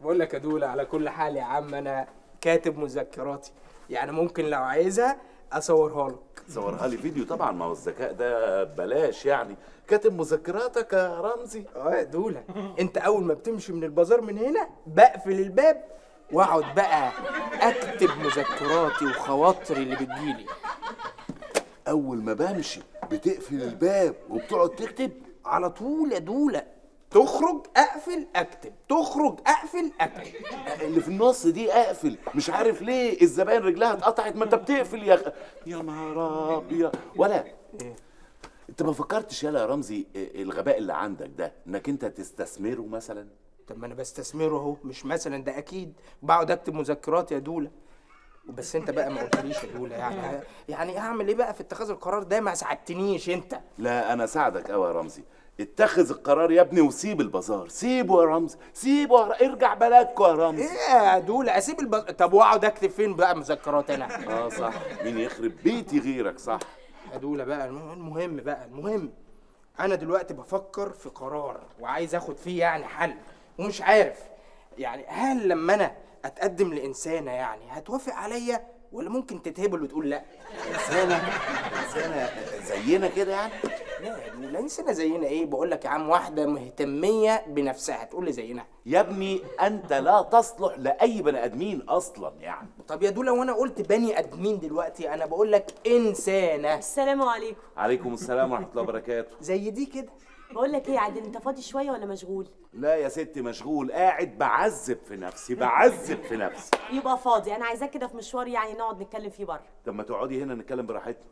بقول لك يا دولا على كل حال يا عم انا كاتب مذكراتي يعني ممكن لو عايزها اصورها لك صورها لي فيديو طبعا ما هو الذكاء ده بلاش يعني كاتب مذكراتك يا رمزي اه يا دولا انت اول ما بتمشي من البازار من هنا بقفل الباب واقعد بقى اكتب مذكراتي وخواطري اللي بتجيلي اول ما بمشي بتقفل الباب وبتقعد تكتب على طول يا دولا تخرج اقفل اكتب تخرج اقفل اكتب اللي في النص دي اقفل مش عارف ليه الزباين رجلها اتقطعت ما انت بتقفل يا خ... يا نهار ابيض ولا انت ما فكرتش يالا يا رمزي الغباء اللي عندك ده انك انت تستثمره مثلا طب ما انا بستثمره اهو مش مثلا ده اكيد بقعد اكتب مذكرات يا دولا بس انت بقى ما قلتليش يا دولا يعني يعني اعمل ايه بقى في اتخاذ القرار ده ما ساعدتنيش انت لا انا ساعدك قوي يا رمزي اتخذ القرار يا ابني وسيب البازار سيبه يا رمزي سيبه يا ر- ارجع بلدكوا يا رمزي ايه يا دولا اسيب البز... طب واقعد اكتب فين بقى مذكرات انا اه صح مين يخرب بيتي غيرك صح يا دولا بقى الم- المهم بقى المهم انا دلوقتي بفكر في قرار وعايز اخد فيه يعني حل ومش عارف يعني هل لما انا اتقدم لانسانه يعني هتوافق عليا ولا ممكن تتهبل وتقول لا انسانه انسانه زينا كده يعني لا يا دولا انسانه زينا ايه بقول لك يا عم واحده مهتميه بنفسها تقول لي زينا يا ابني انت لا تصلح لاي بني ادمين اصلا يعني طب يا دولا وانا قلت بني ادمين دلوقتي انا بقول لك انسانه السلام عليكم عليكم السلام ورحمه الله وبركاته زي دي كده بقول لك ايه يا عادل انت فاضي شويه ولا مشغول لا يا ستي مشغول قاعد بعذب في نفسي بعذب في نفسي يبقى فاضي انا عايزاك كده في مشوار يعني نقعد نتكلم فيه بره طب ما تقعدي هنا نتكلم براحتنا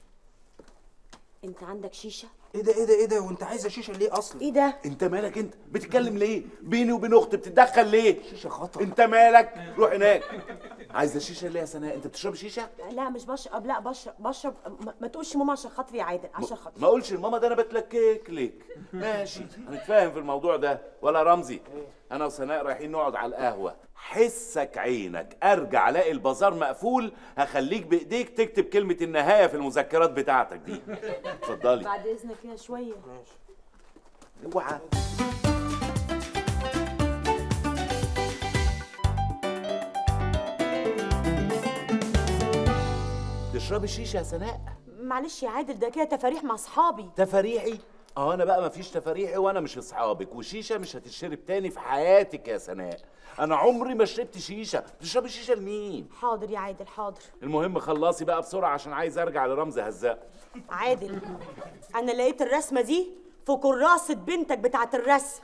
انت عندك شيشه ايه ده ايه ده ايه ده وانت عايزه شيشه ليه اصلا ايه ده انت مالك انت بتتكلم ليه بيني وبين اختي بتتدخل ليه شيشه خطر انت مالك روح هناك عايزه شيشه ليه يا سناء انت بتشرب شيشه لا مش بشرب لا بشرب بشرب ما, ما تقولش ماما عشان خاطري يا عادل عشان خاطري ما اقولش لماما ده انا بتلكك ليك ماشي هنتفاهم في الموضوع ده ولا رمزي انا وسناء رايحين نقعد على القهوه حسك عينك ارجع الاقي البازار مقفول هخليك بايديك تكتب كلمه النهايه في المذكرات بتاعتك دي اتفضلي بعد اذنك كده شويه اوعى تشربي شيشه يا سناء معلش يا عادل ده كده تفاريح مع اصحابي تفاريحي اه انا بقى مفيش تفاريحي وانا مش اصحابك وشيشه مش هتشرب تاني في حياتك يا سناء انا عمري ما شربت شيشه تشربي شيشه لمين حاضر يا عادل حاضر المهم خلصي بقى بسرعه عشان عايز ارجع لرمز هزاق عادل انا لقيت الرسمه دي في كراسه بنتك بتاعه الرسم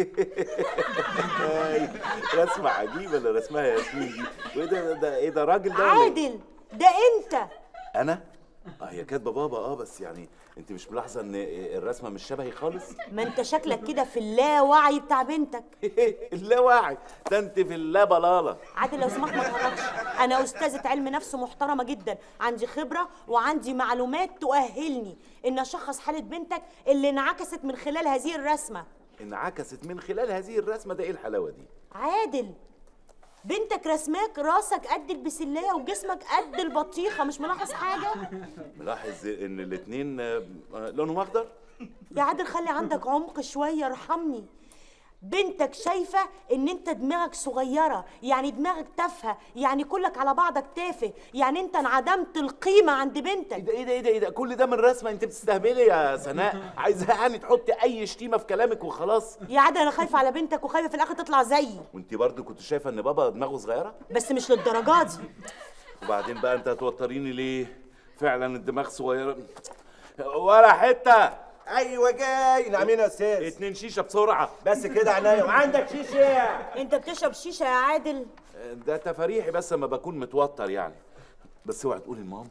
هاي، رسمه عجيبه اللي رسمها ياسمين دي وايه ده ده ايه ده راجل ده ولا إيه؟ عادل ده انت انا اه هي كاتبه بابا اه بس يعني انت مش ملاحظه ان الرسمه مش شبهي خالص ما انت شكلك كده في اللاوعي بتاع بنتك اللاوعي ده انت في اللا بلاله عادل لو سمحت ما تهرجش انا استاذه علم نفس محترمه جدا عندي خبره وعندي معلومات تؤهلني ان اشخص حاله بنتك اللي انعكست من خلال هذه الرسمه انعكست من خلال هذه الرسمه ده ايه الحلاوه دي عادل بنتك رسماك راسك قد البسلايه وجسمك قد البطيخه مش ملاحظ حاجه ملاحظ ان الاتنين آه، لونهم اخضر يا عادل خلي عندك عمق شويه ارحمني بنتك شايفه ان انت دماغك صغيره يعني دماغك تافهه يعني كلك على بعضك تافه يعني انت انعدمت القيمه عند بنتك ايه ده ايه ده ايه ده, إيه ده؟ كل ده من رسمه انت بتستهبلي يا سناء عايزه يعني تحطي اي شتيمه في كلامك وخلاص يا عادل انا خايفه على بنتك وخايفه في الاخر تطلع زيي وانت برضو كنت شايفه ان بابا دماغه صغيره بس مش للدرجه دي وبعدين بقى انت هتوتريني ليه فعلا الدماغ صغيره ولا حته ايوه جاي نعمين يا استاذ اتنين شيشه بسرعه بس كده عينيا وعندك شيشه انت بتشرب شيشه يا عادل ده تفاريحي بس لما بكون متوتر يعني بس اوعي تقولي لماما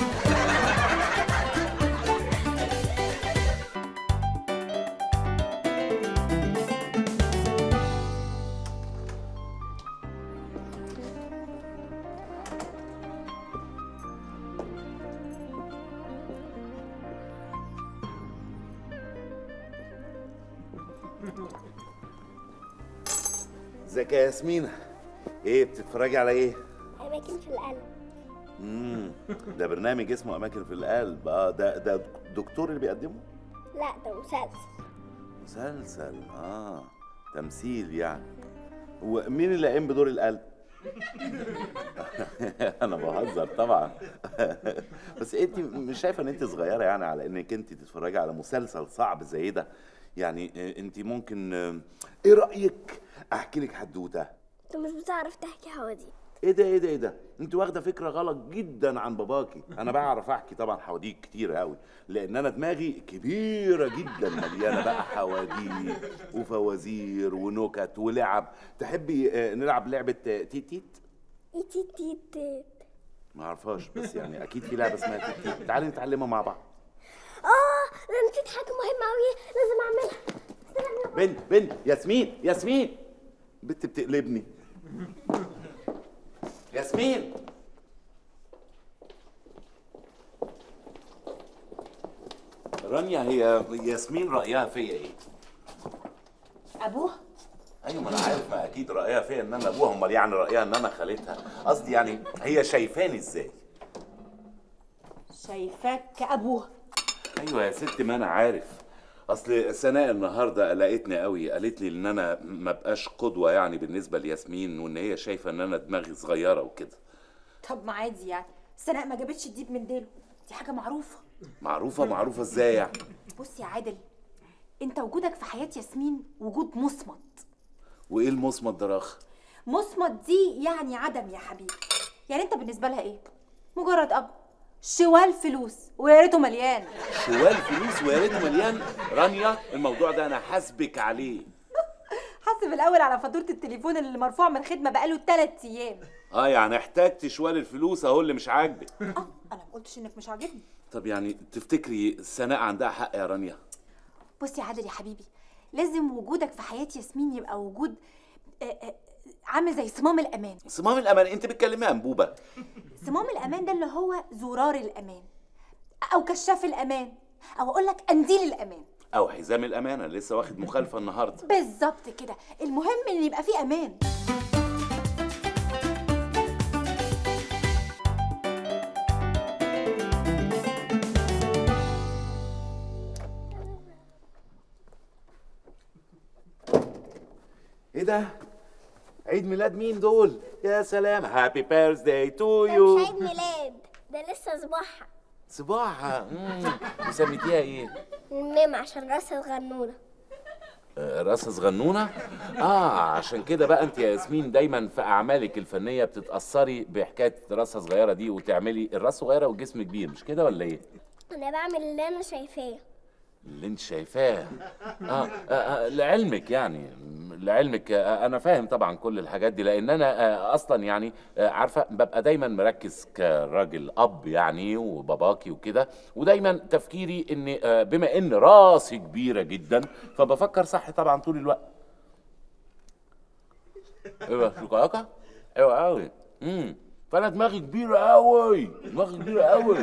ازيك يا ياسمينة ايه بتتفرجي على ايه أماكن في القلب امم ده برنامج اسمه اماكن في القلب اه ده ده دكتور اللي بيقدمه لا ده مسلسل مسلسل اه تمثيل يعني ومين اللي قايم بدور القلب انا بهزر طبعا بس انت مش شايفه ان انت صغيره يعني على انك انت تتفرجي على مسلسل صعب زي ده يعني آه، انت ممكن آه، ايه رايك احكي لك حدوته انت مش بتعرف تحكي حواديت ايه ده ايه ده ايه ده انت واخده فكره غلط جدا عن باباكي انا بعرف احكي طبعا حواديت كتير قوي لان انا دماغي كبيره جدا مليانه بقى حواديت وفوازير ونكت ولعب تحبي آه، نلعب لعبه آه، تيت تيت ايتي تيت ما اعرفهاش بس يعني اكيد في لعبه اسمها تيت تيت تعالي نتعلمها مع بعض اه انا نسيت حاجه مهمه قوي لازم اعملها بنت بنت ياسمين ياسمين بنت بتقلبني ياسمين رانيا هي ياسمين رأيها فيا ايه؟ ابوه ايوه ما انا عارف ما اكيد رأيها فيا ان انا ابوها امال يعني رأيها ان انا خالتها قصدي يعني هي شايفاني ازاي؟ شايفاك كابوه ايوه يا ست ما انا عارف اصل سناء النهارده قلقتني قوي قالت لي ان انا ما بقاش قدوه يعني بالنسبه لياسمين وان هي شايفه ان انا دماغي صغيره وكده طب ما عادي يعني سناء ما جابتش الديب من ديله دي حاجه معروفه معروفه معروفه ازاي يعني بص يا عادل انت وجودك في حياه ياسمين وجود مصمت وايه المصمت ده رخ مصمت دي يعني عدم يا حبيبي يعني انت بالنسبه لها ايه مجرد اب شوال فلوس ويا ريته مليان شوال فلوس ويا ريته مليان رانيا الموضوع ده انا حاسبك عليه حاسب الاول على فاتوره التليفون اللي مرفوع من خدمه بقاله 3 ايام اه يعني احتجت شوال الفلوس اهو اللي مش عاجبك انا ما قلتش انك مش عاجبني طب يعني تفتكري سناء عندها حق يا رانيا بص يا عادل يا حبيبي لازم وجودك في حياه ياسمين يبقى وجود آه، آه، عامل زي صمام الامان صمام الامان انت بتكلمي عن بوبه صمام الامان ده اللي هو زرار الامان او كشاف الامان او اقول لك قنديل الامان او حزام الامان انا لسه واخد مخالفه النهارده بالظبط كده المهم ان يبقى فيه امان ايه ده عيد ميلاد مين دول يا سلام هابي بيرثداي تو ده يو مش عيد ميلاد ده لسه صباحها صباحها مم. وسميتيها ايه الميم عشان راسها صغنونه آه، راس صغنونه اه عشان كده بقى انت يا ياسمين دايما في اعمالك الفنيه بتتاثري بحكايه راسها صغيره دي وتعملي الراس صغيره والجسم كبير مش كده ولا ايه انا بعمل اللي انا شايفاه اللي انت شايفاه آه, آه, آه لعلمك يعني لعلمك آه انا فاهم طبعا كل الحاجات دي لان انا آه اصلا يعني آه عارفه ببقى دايما مركز كراجل اب يعني وباباكي وكده ودايما تفكيري ان آه بما ان راسي كبيره جدا فبفكر صح طبعا طول الوقت ايوه شوكولاته ايوه قوي امم فانا دماغي كبيره قوي دماغي كبيره قوي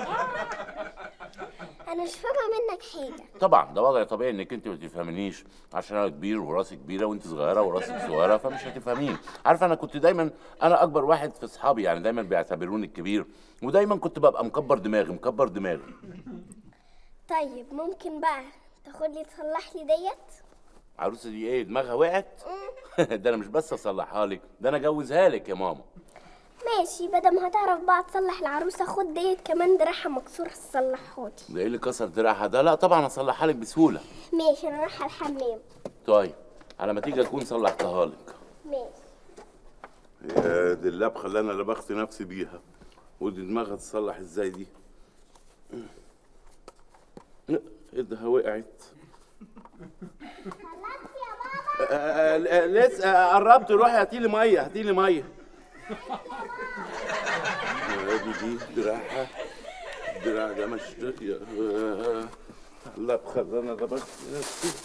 انا مش فاهمه منك حاجه طبعا ده وضع طبيعي انك انت ما تفهمنيش عشان انا كبير وراسي كبيره وانت صغيره وراسك صغيره فمش هتفهميني عارفه انا كنت دايما انا اكبر واحد في اصحابي يعني دايما بيعتبروني الكبير ودايما كنت ببقى مكبر دماغي مكبر دماغي طيب ممكن بقى تاخد لي تصلح لي ديت عروسه دي ايه دماغها وقعت ده انا مش بس اصلحها لك ده انا اجوزها لك يا ماما ماشي بدل ما هتعرف بقى تصلح العروسه خد ديت كمان دراعها مكسور تصلحها لي ده ايه اللي كسر دراعها ده لا طبعا اصلحها لك بسهوله ماشي انا رايحه الحمام طيب على ما تيجي اكون صلحتها لك ماشي يا دي اللبخه اللي انا لبخت نفسي بيها ودي دماغها تصلح ازاي دي ايدها وقعت آه، آه، لسه آه، قربت روحي هاتي لي ميه هاتي لي ميه ادي دي دراعها الدراع ده مش آه، اللبخه اللي انا لبخت نفسي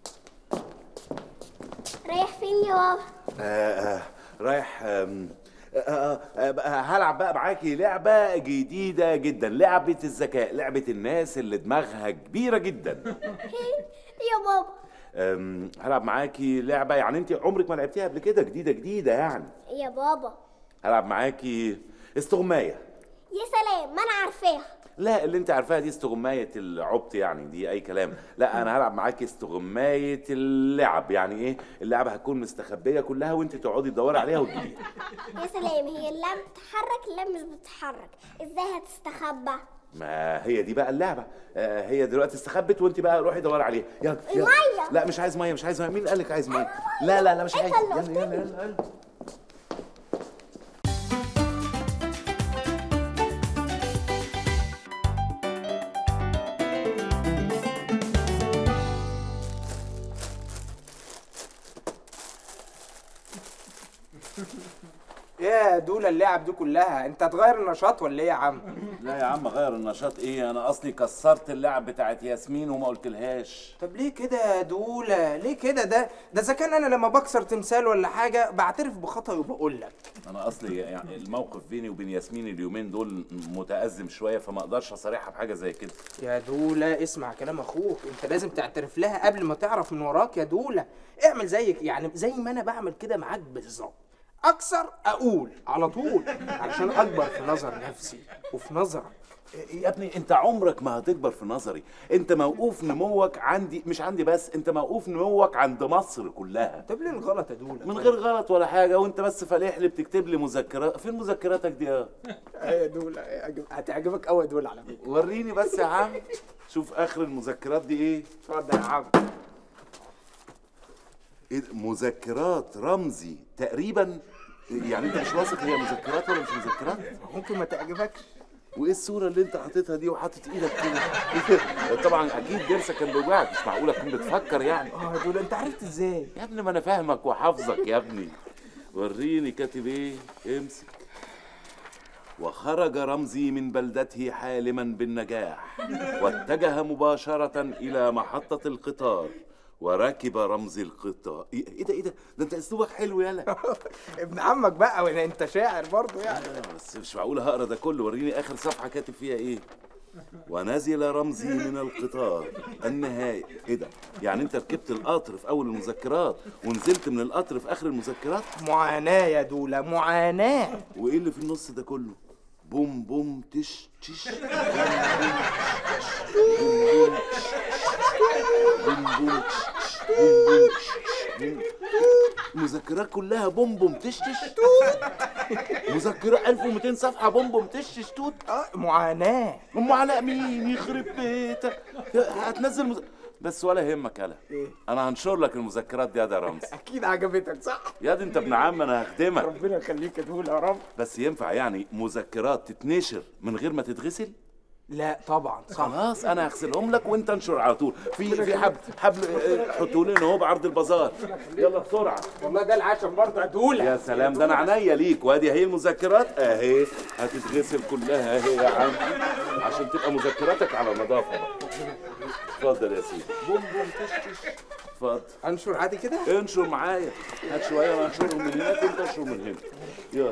رايح فين يا بابا آه آه رايح آم، آه، آه، آه، هلعب بقى معاكي لعبة جديدة جدا لعبة الذكاء لعبة الناس اللي دماغها كبيرة جدا يا بابا أم، هلعب معاكي لعبة يعني انت عمرك ما لعبتيها قبل كده جديدة جديدة يعني يا بابا هلعب معاكي استغماية يا سلام ما انا عارفاها لا اللي انت عارفاها دي استغماية العبط يعني دي اي كلام لا انا هلعب معاكي استغماية اللعب يعني ايه اللعبة هتكون مستخبية كلها وانت تقعدي تدوري عليها وتجيبيها يا سلام هي اللام بتتحرك اللام مش بتتحرك ازاي هتستخبى ما هي دي بقى اللعبة آه هي دلوقتي استخبت وانت بقى روحي دوري عليها يلا يلا المية. لا مش عايز مية مش عايز مية مين قال لك عايز مية لا لا لا مش عايز انت اللي يلا يلا يلا, يلا. يا دول اللعب دي كلها انت هتغير النشاط ولا ايه يا عم لا يا عم غير النشاط ايه انا اصلي كسرت اللعب بتاعت ياسمين وما قلتلهاش طب ليه كده يا دولة ليه كده ده ده اذا كان انا لما بكسر تمثال ولا حاجه بعترف بخطأي وبقول لك انا اصلي يعني الموقف بيني وبين ياسمين اليومين دول متأزم شويه فما اقدرش اصارحها بحاجه زي كده يا دولة اسمع كلام اخوك انت لازم تعترف لها قبل ما تعرف من وراك يا دولة اعمل زيك يعني زي ما انا بعمل كده معاك بالظبط اكسر اقول على طول علشان اكبر في نظر نفسي وفي نظرك يا ابني انت عمرك ما هتكبر في نظري انت موقوف نموك عندي مش عندي بس انت موقوف نموك عند مصر كلها طب ليه الغلط يا دولة من غير غلط ولا حاجه وانت بس فالح لي بتكتب لي مذكرات فين مذكراتك دي يا يا دولة هتعجبك قوي يا دولة على فكرة وريني بس يا عم شوف اخر المذكرات دي ايه اتفضل يا عم ايه ده؟ مذكرات رمزي تقريبا يعني انت مش واثق هي مذكرات ولا مش مذكرات ممكن ما تعجبكش وايه الصوره اللي انت حاططها دي وحاطط ايدك كده طبعا اكيد ضرسك كان بيوجعك مش معقوله تكون بتفكر يعني اه يا دولة انت عرفت ازاي يا ابني ما انا فاهمك وحافظك يا ابني وريني كاتب ايه امسك وخرج رمزي من بلدته حالما بالنجاح واتجه مباشرة إلى محطة القطار وركب رمزي القطار ايه إيه ده ايه ده ده انت اسلوبك حلو يالا ابن عمك بقى وانا انت شاعر برضه يعني بس مش معقول هقرا ده كله وريني اخر صفحه كاتب فيها ايه ونزل رمزي من القطار النهاية ايه ده يعني انت ركبت القطر في اول المذكرات ونزلت من القطر في اخر المذكرات معاناة يا دولة معاناة وايه اللي في النص ده كله بوم بوم تش تش بوم بوم تش تش بوم بوم تش تش بوم مذكرات كلها بوم بوم تش تش مذكرة 1200 صفحة بوم بوم تش تش توت اه معاناة ام علاء مين يخرب بيتك هتنزل مز... بس ولا يهمك يالا ايه انا هنشر لك المذكرات دي يا ده رمز اكيد عجبتك صح يا دي انت ابن عم انا هخدمك ربنا يخليك يا دولة يا رب بس ينفع يعني مذكرات تتنشر من غير ما تتغسل لا طبعا صح خلاص انا هغسلهم لك وانت انشر على طول في في حبل حبل اه، حطوا لنا اهو بعرض البازار يلا بسرعه والله ده العشم برضه يا دولة يا سلام ده انا عينيا ليك وادي اهي المذكرات اهي هتتغسل كلها اهي يا عم عشان تبقى مذكراتك على نظافه بقى. اتفضل يا سيدي بوم بوم تش تش اتفضل انشر عادي كده انشر معايا هات شويه وانا انشرهم من هناك وانت انشر من هنا يلا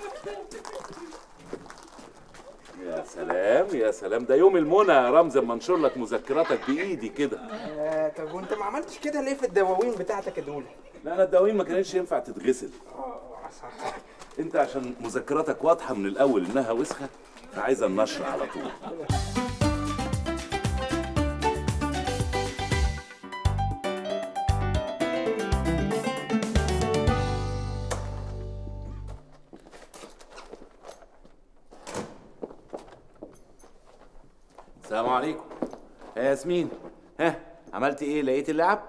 يا سلام يا سلام ده يوم المنى يا رمز اما انشر لك مذكراتك بايدي كده آه طب وانت ما عملتش كده ليه في الدواوين بتاعتك يا دولة لا انا الدواوين ما كانتش ينفع تتغسل اه صح انت عشان مذكراتك واضحه من الاول انها وسخه فعايزه النشر على طول السلام عليكم يا ياسمين ها عملت ايه لقيت اللعب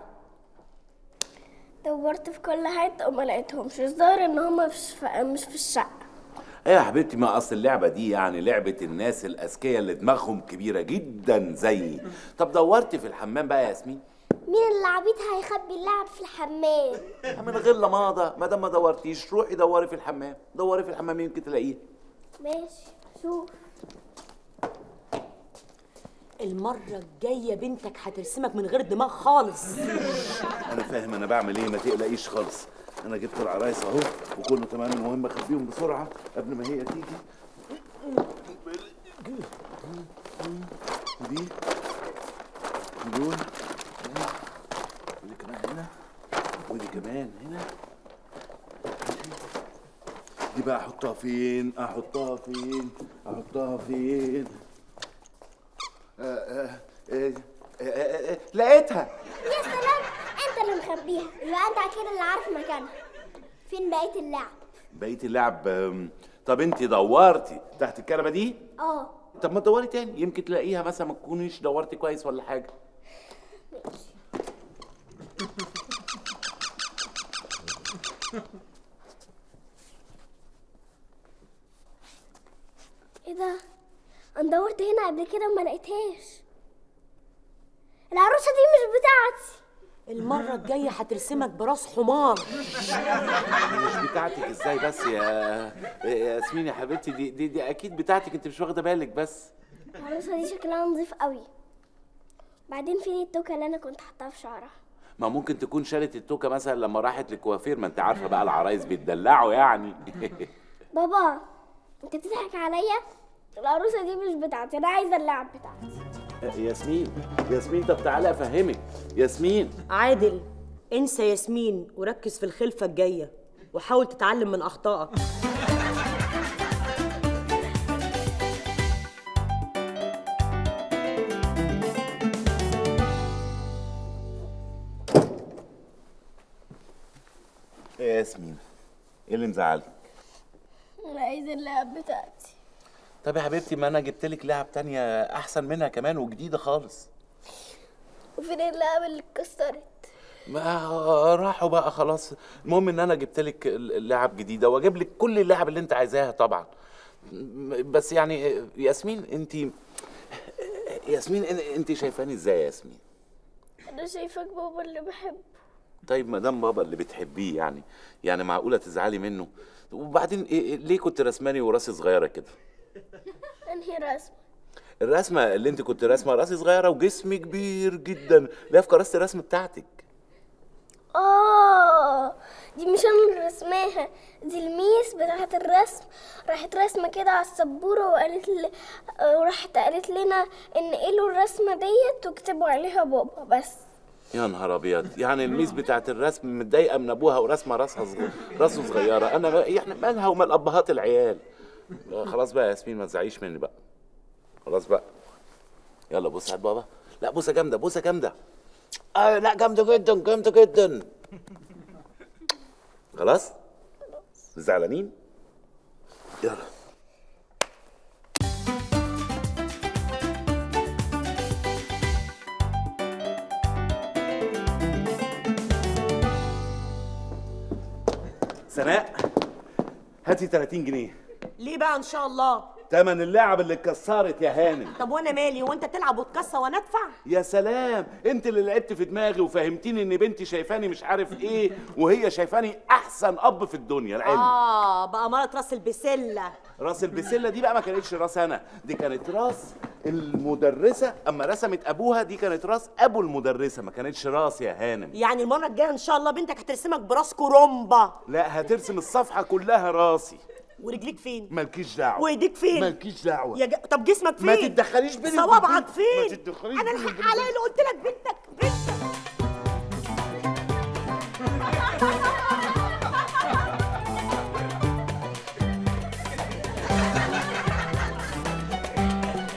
دورت في كل حته وما لقيتهمش الظاهر ان هما مش في مش في الشقه ايه يا حبيبتي ما اصل اللعبه دي يعني لعبه الناس الاذكياء اللي دماغهم كبيره جدا زيي طب دورت في الحمام بقى يا ياسمين مين اللي عبيط هيخبي اللعب في الحمام من غير لماضه ما دام ما دورتيش روحي دوري في الحمام دوري في الحمام يمكن تلاقيه ماشي شوف المرة الجاية بنتك هترسمك من غير دماغ خالص انا فاهم انا بعمل ايه ما تقلقيش خالص انا جبت العرايس اهو وكله تمام المهم اخبيهم بسرعه قبل ما هي تيجي دي دول ودي كمان هنا ودي كمان هنا دي بقى احطها فين احطها فين احطها فين آه، آه، آه، آه، آه، آه، لقيتها يا سلام انت اللي مخبيها يبقى انت اكيد اللي عارف مكانها فين بقيه اللعب بقيت اللعب آم، طب انت دورتي تحت الكنبه دي اه طب ما تدوري تاني يمكن تلاقيها مثلا ما تكونيش دورتي كويس ولا حاجه ايه ده انا دورت هنا قبل كده وما لقيتهاش العروسه دي مش بتاعتي المرة الجاية هترسمك براس حمار مش بتاعتك ازاي بس يا يا ياسمين يا حبيبتي دي دي, دي اكيد بتاعتك انت مش واخده بالك بس العروسه دي شكلها نظيف قوي بعدين فين التوكه اللي انا كنت حاطاها في شعرها ما ممكن تكون شالت التوكه مثلا لما راحت للكوافير ما انت عارفه بقى العرايس بيتدلعوا يعني بابا انت بتضحك عليا العروسه دي مش بتاعتي انا عايزه اللعب بتاعتي ياسمين ياسمين طب تعالى افهمك ياسمين عادل انسى ياسمين وركز في الخلفة الجاية وحاول تتعلم من أخطائك ايه يا ياسمين ايه اللي مزعلك انا عايزه اللعب بتاعتي طب يا حبيبتي ما انا جبت لك لعب تانية احسن منها كمان وجديده خالص وفين اللعب اللي اتكسرت ما راحوا بقى خلاص المهم ان انا جبت لك لعب جديده واجيب لك كل اللعب اللي انت عايزاها طبعا م- بس يعني ياسمين انت ياسمين إن- انت شايفاني ازاي يا ياسمين انا شايفك بابا اللي بحبه طيب ما دام بابا اللي بتحبيه يعني يعني معقوله تزعلي منه وبعدين إيه- إيه- ليه كنت رسماني وراسي صغيره كده انهي رسم الرسمه اللي انت كنت راسمه راسي صغيره وجسمي كبير جدا لا في كراسه الرسم بتاعتك اه دي مش انا اللي رسماها دي الميس بتاعت الرسم راحت رسمه كده على السبوره وقالت ل... وراحت قالت لنا انقلوا الرسمه ديت واكتبوا عليها بابا بس يا نهار ابيض يعني الميس بتاعت الرسم متضايقه من ابوها ورسمه راسها صغير راسه صغيره انا بقى احنا مالها ومال ابهات العيال آه، خلاص بقى يا ياسمين ما تزعيش مني بقى خلاص بقى يلا بص على بابا لا بوسه جامده بوسه جامده آه لا جامده جدا جامده جدا خلاص زعلانين يلا سناء هاتي 30 جنيه ليه بقى إن شاء الله تمن اللعب اللي اتكسرت يا هانم طب وأنا مالي وأنت تلعب وتكسر وأنا أدفع يا سلام انت اللي لعبت في دماغي وفهمتيني ان بنتي شايفاني مش عارف ايه وهي شايفاني احسن اب في الدنيا العلم آه بقى مرة راس البسلة راس البسله دي بقى ما كانتش راس انا دي كانت راس المدرسه اما رسمت ابوها دي كانت راس ابو المدرسه ما كانتش راس يا هانم يعني المرة الجاية إن شاء الله بنتك هترسمك براس كرومبا لا هترسم الصفحه كلها راسي ورجليك فين؟ مالكيش دعوه وايديك فين؟ مالكيش دعوه يا ج... طب جسمك فين؟ ما تتدخليش بيني صوابعك وبين- فين؟ ما تتدخليش انا بيني الحق عليا اللي قلت لك بنتك